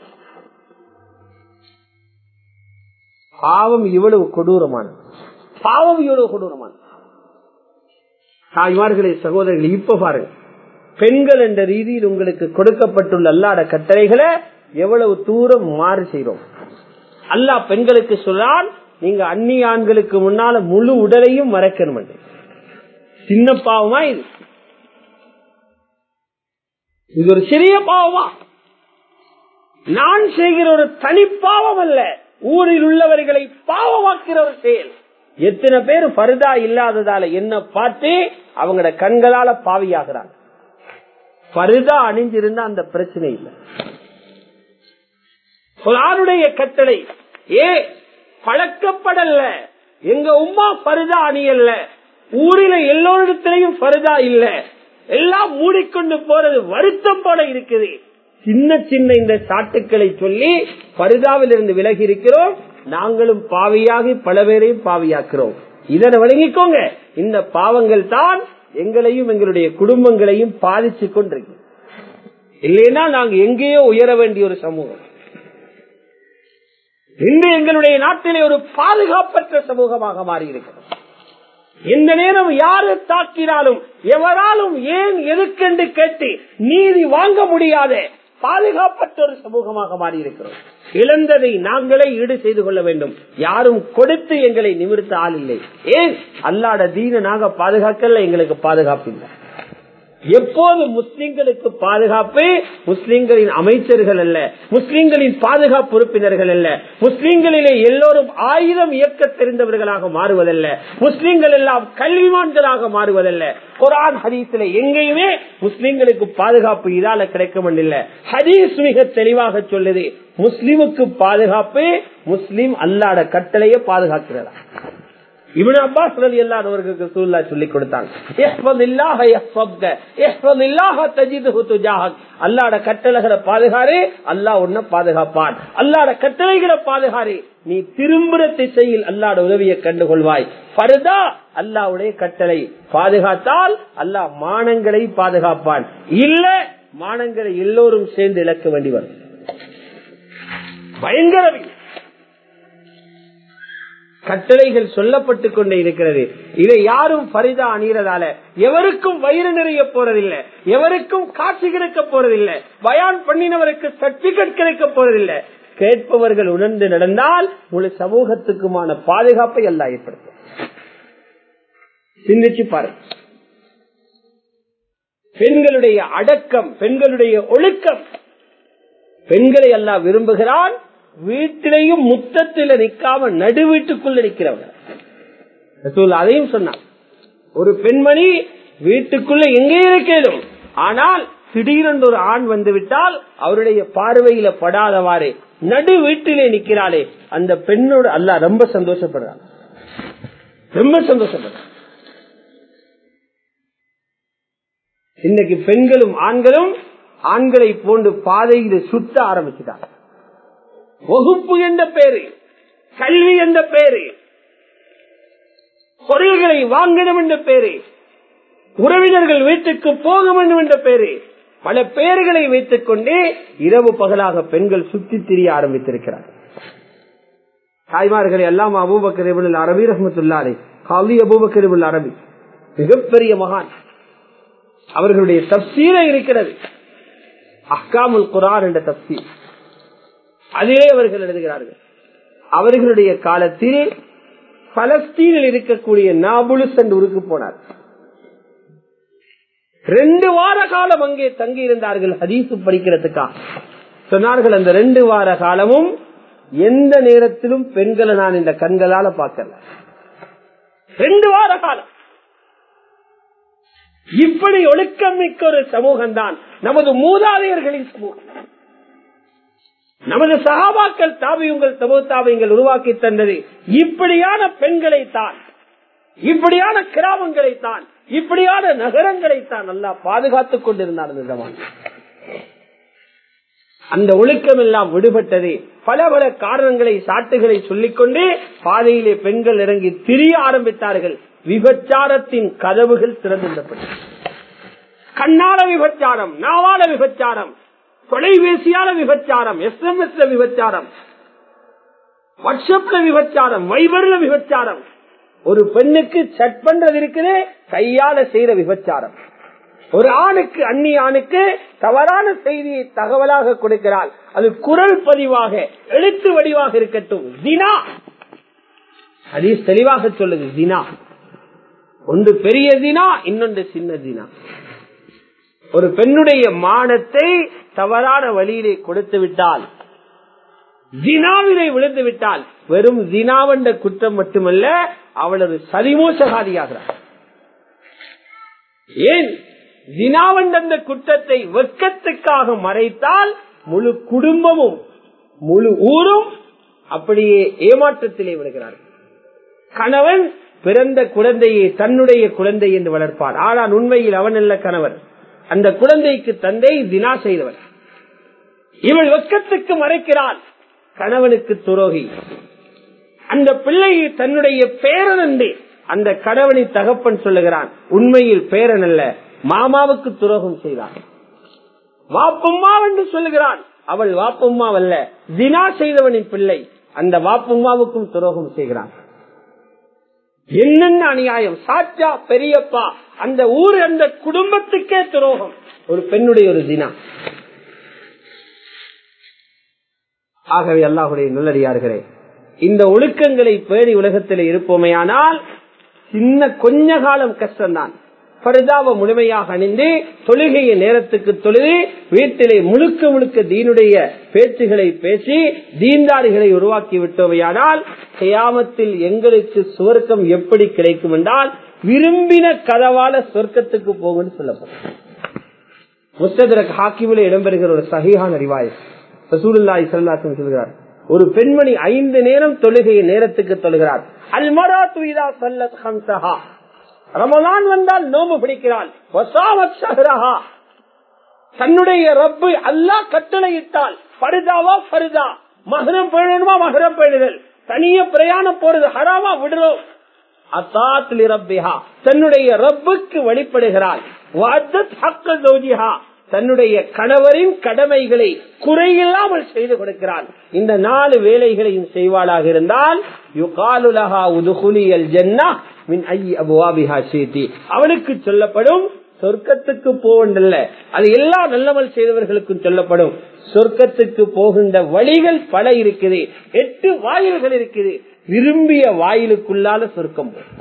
பாவம் இவ்வளவு கொடூரமானது பாவம் இவ்வளவு கொடூரமானது தாய்மார்களே சகோதரர்கள் இப்ப பாருங்க பெண்கள் என்ற ரீதியில் உங்களுக்கு கொடுக்கப்பட்டுள்ள அல்லாட கட்டளைகளை எவ்வளவு தூரம் மாறு செய்றோம் அல்லாஹ் பெண்களுக்கு சொல்றான் நீங்க அந்நிய ஆண்களுக்கு முன்னால முழு உடலையும் மறைக்கணும் என்று. சின்ன பாவமா இது இது ஒரு சிறிய பாவமா நான் செய்கிற ஒரு தனி பாவம் அல்ல ஊரில் உள்ளவர்களை பாவமாக்கிற ஒரு செயல் எத்தனை பேர் பருதா இல்லாததால என்ன பார்த்து அவங்களோட கண்களால பாவியாகிறாங்க பருதா அணிஞ்சிருந்தா அந்த பிரச்சனை இல்லை குரானுடைய கட்டளை ஏ பழக்கப்படல எங்க உமா பருதா அணியல்ல ஊரில எல்லோரிடத்திலையும் பருதா இல்ல எல்லாம் மூடிக்கொண்டு போறது வருத்தம் போல இருக்குது சின்ன சின்ன இந்த சாட்டுக்களை சொல்லி பருதாவில் இருந்து விலகி இருக்கிறோம் நாங்களும் பாவியாகி பல பேரையும் பாவியாக்குறோம் இதனை வழங்கிக்கோங்க இந்த பாவங்கள் தான் எங்களையும் எங்களுடைய குடும்பங்களையும் பாதிச்சு கொண்டிருக்கு இல்லைன்னா நாங்க எங்கேயோ உயர வேண்டிய ஒரு சமூகம் இன்று எங்களுடைய நாட்டிலே ஒரு பாதுகாப்பற்ற சமூகமாக மாறி இருக்கிறோம் எந்த நேரம் யாரு தாக்கினாலும் எவராலும் ஏன் எதுக்கென்று கேட்டு நீதி வாங்க முடியாத பாதுகாப்பற்ற ஒரு சமூகமாக மாறி இருக்கிறோம் இழந்ததை நாங்களே ஈடு செய்து கொள்ள வேண்டும் யாரும் கொடுத்து எங்களை நிமிர்த்த ஆள் இல்லை ஏன் அல்லாட தீன நாங்க பாதுகாக்கல எங்களுக்கு பாதுகாப்பு இல்லை எப்போது முஸ்லிம்களுக்கு பாதுகாப்பு முஸ்லிம்களின் அமைச்சர்கள் அல்ல முஸ்லிம்களின் பாதுகாப்பு உறுப்பினர்கள் அல்ல முஸ்லிம்களிலே எல்லோரும் ஆயுதம் இயக்க தெரிந்தவர்களாக மாறுவதல்ல முஸ்லிம்கள் எல்லாம் கல்விமான்களாக மாறுவதல்ல குரான் ஹதீஸ்ல எங்கேயுமே முஸ்லிம்களுக்கு பாதுகாப்பு இதால கிடைக்கும் இல்ல ஹதீஸ் மிக தெளிவாக சொல்லுது முஸ்லிமுக்கு பாதுகாப்பு முஸ்லிம் அல்லாட கட்டளையை பாதுகாக்கிறதா இவன் அப்பாஸ் ரலி அல்லாஹ் அவர்களுக்கு சூழ்நிலை சொல்லிக் கொடுத்தாங்க இஹ்ஃபதில்லாஹ யஹ்ஃபத்க, இஹ்ஃபதில்லாஹ தஜிதுஹு துஜாஹக். அல்லாஹ்ட கட்டளைகளை பாதுகாரு அல்லாஹ் உன்னை பாதுகாப்பான் அல்லாஹ்ட கட்டளைகளை பாதுகாரு நீ திரும்புற திசையில் அல்லாஹ்ட உதவியை கண்டுகொள்வாய் பருதா அல்லாஹ்வுடைய கட்டளை பாதுகாத்தால் அல்லாஹ் மானங்களை பாதுகாப்பான் இல்ல மானங்களை எல்லோரும் சேர்ந்து இழக்க வேண்டி வரும் பயங்கர கட்டளைகள் சொல்லப்பட்டுக் கொண்டே இருக்கிறது இதை யாரும் பரிதா அணிகிறதால எவருக்கும் வயிறு நிறைய போறதில்லை எவருக்கும் காட்சி கிடைக்க போறதில்லை பயான் பண்ணினவருக்கு சர்டிபிகேட் கிடைக்க போறதில்லை கேட்பவர்கள் உணர்ந்து நடந்தால் முழு சமூகத்துக்குமான பாதுகாப்பை எல்லாம் ஏற்படுத்தும் சிந்திச்சு பாருங்க பெண்களுடைய அடக்கம் பெண்களுடைய ஒழுக்கம் பெண்களை எல்லாம் விரும்புகிறான் வீட்டிலையும் முத்தத்தில் நிக்காம நடு வீட்டுக்குள்ள நிக்கிறவங்க ரசூல் அதையும் சொன்னான் ஒரு பெண்மணி வீட்டுக்குள்ள எங்கே இருக்கேனும் ஆனால் திடீரென்று ஒரு ஆண் வந்து விட்டால் அவருடைய பார்வையில படாதவாறு நடு வீட்டிலே நிக்கிறாளே அந்த பெண்ணோடு அல்ல ரொம்ப சந்தோஷப்படுறான் ரொம்ப சந்தோஷப்படுறான் இன்னைக்கு பெண்களும் ஆண்களும் ஆண்களை போன்று பாதையில சுத்த ஆரம்பிச்சுட்டாங்க வகுப்பு என்ற பேரு கல்வி என்ற பேரு பொருள்களை வாங்கணும் என்ற பேரு உறவினர்கள் வீட்டுக்கு போக வேண்டும் என்ற பேரு பல பெயர்களை வைத்துக் கொண்டே இரவு பகலாக பெண்கள் சுத்தி திரிய ஆரம்பித்திருக்கிறார் தாய்மார்களை எல்லாம் அபூபக்கரிபுல் அரபி ரஹமத்துல்லாலே காலி அபூபக்கரிபுல் அரபி மிகப்பெரிய மகான் அவர்களுடைய தப்சீர இருக்கிறது அஹ்காமுல் குரான் என்ற தப்சீர் அதிலே அவர்கள் எழுதுகிறார்கள் அவர்களுடைய காலத்தில் பலஸ்தீனில் இருக்கக்கூடிய நாபுலுஸ் என்ற ஊருக்கு போனார் ரெண்டு வார காலம் அங்கே தங்கி இருந்தார்கள் ஹதீசு படிக்கிறதுக்காக சொன்னார்கள் அந்த ரெண்டு வார காலமும் எந்த நேரத்திலும் பெண்களை நான் இந்த கண்களால பார்க்கல ரெண்டு வார காலம் இப்படி ஒழுக்கம் மிக்க ஒரு சமூகம் தான் நமது மூதாதையர்களின் சமூகம் நமது சகாபாக்கள் தாபியுங்கள் சமூகத்தாபியங்கள் உருவாக்கி தந்தது இப்படியான பெண்களை தான் இப்படியான கிராமங்களை தான் இப்படியான நகரங்களை தான் நல்லா பாதுகாத்துக் கொண்டிருந்தார் இந்த ஜமான். அந்த ஒழுக்கம் எல்லாம் விடுபட்டது பல பல காரணங்களை சாட்டுகளை சொல்லிக்கொண்டே பாதையிலே பெண்கள் இறங்கி திரிய ஆரம்பித்தார்கள் விபச்சாரத்தின் கதவுகள் திறந்துவிடப்பட்டது கண்ணால விபச்சாரம் நாவால விபச்சாரம் தொலைபேசியால விபச்சாரம் எஸ்எம்எஸ்ல விபச்சாரம் வாட்ஸ்அப்ல விபச்சாரம் வைபர்ல விபச்சாரம் ஒரு பெண்ணுக்கு செட் பண்றது இருக்குதே கையால செய்யற விபச்சாரம் ஒரு ஆணுக்கு அந்நி ஆணுக்கு தவறான செய்தியை தகவலாக கொடுக்கிறாள் அது குரல் பதிவாக எழுத்து வடிவாக இருக்கட்டும் தினா ஹதீஸ் தெளிவாக சொல்லுது தினா ஒன்று பெரிய தினா இன்னொன்று சின்ன தினா ஒரு பெண்ணுடைய மானத்தை தவறான வழியிலே கொடுத்து விட்டால் ஜினாவினை விழுந்து விட்டால் வெறும் ஜினாவென்ற குற்றம் மட்டுமல்ல அவளது சதிமோசகாரியாகிறார் ஏன் ஜினாவென்ற அந்த குற்றத்தை வெக்கத்துக்காக மறைத்தால் முழு குடும்பமும் முழு ஊரும் அப்படியே ஏமாற்றத்திலே விடுகிறார் கணவன் பிறந்த குழந்தையை தன்னுடைய குழந்தை என்று வளர்ப்பான் ஆனால் உண்மையில் அவன் அல்ல கணவன் அந்த குழந்தைக்கு தந்தை தினா செய்தவன் இவள் வெக்கத்துக்கு மறைக்கிறாள் கணவனுக்கு துரோகி அந்த பிள்ளையை தன்னுடைய பேரன் என்று அந்த கணவனை தகப்பன் சொல்லுகிறான் உண்மையில் பேரன் அல்ல மாமாவுக்கு துரோகம் செய்தான் வாப்பம்மா என்று சொல்லுகிறான் அவள் வாப்பம்மாவல்ல தினா செய்தவனின் பிள்ளை அந்த வாப்பம்மாவுக்கும் துரோகம் செய்கிறான் என்னென்ன அநியாயம் சாச்சா பெரியப்பா அந்த ஊர் அந்த குடும்பத்துக்கே துரோகம் ஒரு பெண்ணுடைய ஒரு தினா ஆகவே அல்லாஹுடைய நல்லடியார்களே இந்த ஒழுக்கங்களை பேணி உலகத்தில் இருப்போமையானால் சின்ன கொஞ்ச காலம் கஷ்டம்தான் பரிதாப முழுமையாக அணிந்து தொழுகைய நேரத்துக்கு தொழுது வீட்டிலே முழுக்க முழுக்க தீனுடைய பேச்சுகளை பேசி தீன்தாரிகளை உருவாக்கி விட்டோமையானால் கயாமத்தில் எங்களுக்கு சுவர்க்கம் எப்படி கிடைக்கும் என்றால் விரும்பின கதவால சொர்க்கத்துக்கு போகும்னு சொல்லப்படும் முஸ்தரக் ஹாக்கிமில் இடம்பெறுகிற ஒரு சகிஹான ரிவாய் ரசூலுல்லாஹி ஸல்லல்லாஹு சொல்கிறார் ஒரு பெண்மணி ஐந்து நேரம் தொழுகைய நேரத்துக்கு தொழுகிறார் அல்மரா துயிதா சல்லத் ஹம்சஹா ரமலான் வந்தால் நோம்பு பிடிக்கிறாள் வசாவத் ஷஹ்ரஹா தன்னுடைய ரப்பு அல்லாஹ் கட்டளையிட்டால் பருதாவா பருதா மகரம் பேணணுமா மகரம் பேணுதல் தனிய பிரயாணம் போறது ஹராமா விடுறோம் அசாத்லி ரப்பிஹா தன்னுடைய ரப்புக்கு வழிபடுகிறாள் வஅத்தத் ஹக்க ஜௌஜிஹா தன்னுடைய கணவரின் கடமைகளை குறையில்லாமல் செய்து கொடுக்கிறான் இந்த நாலு வேலைகளையும் செய்வாளாக இருந்தால் யுகாலுலஹா உதுகுலியல் ஜன்னா மின் ஐ அபுவாபிஹா சீதி அவனுக்கு சொல்லப்படும் சொர்க்கத்துக்கு போவண்டல்ல அது எல்லா நல்லமல் செய்தவர்களுக்கும் சொல்லப்படும் சொர்க்கத்துக்கு போகின்ற வழிகள் பல இருக்குது எட்டு வாயில்கள் இருக்குது விரும்பிய வாயிலுக்குள்ளால சொர்க்கம் போகும்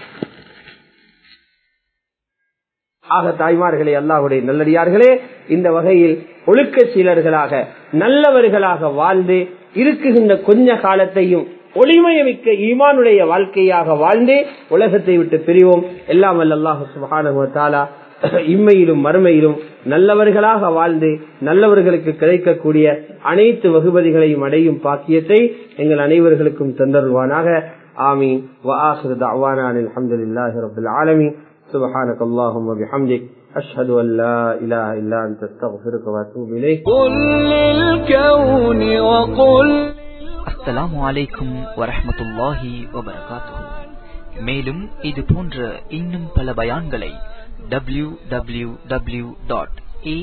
ஆக தாய்மார்களே அல்லாஹுடைய நல்லடியார்களே இந்த வகையில் ஒழுக்க சீலர்களாக நல்லவர்களாக வாழ்ந்து இருக்குகின்ற கொஞ்ச காலத்தையும் ஒளிமயமிக்க ஈமானுடைய வாழ்க்கையாக வாழ்ந்து உலகத்தை விட்டு பிரிவோம் எல்லாம் வல்ல அல்லாஹு சுபானா இம்மையிலும் மறுமையிலும் நல்லவர்களாக வாழ்ந்து நல்லவர்களுக்கு கிடைக்கக்கூடிய அனைத்து வகுபதிகளையும் அடையும் பாக்கியத்தை எங்கள் அனைவர்களுக்கும் தந்தருவானாக ஆமீன் வஆஹிரு தஅவானா அல்ஹம்துலில்லாஹி ரப்பில் ஆலமீன் سبحانك اللهم وبحمدك أشهد أن لا إله إلا أنت استغفرك وأتوب إليك قل للكون وقل அஸ்ஸலாமு அலைக்கும் வரஹ்மத்துல்லாஹி வபரகாத்துஹு மேலும் இது போன்ற இன்னும் பல பயான்களை W W W dot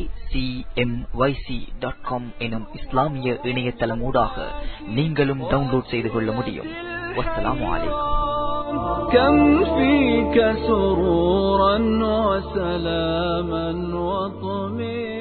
dot com எனும் இஸ்லாமிய இணையதளமூடாக நீங்களும் டவுன்லோட் செய்து கொள்ள முடியும் வஸ்ஸலாமு அலைக்கும் كم فيك سرورا وسلاما وطمئنا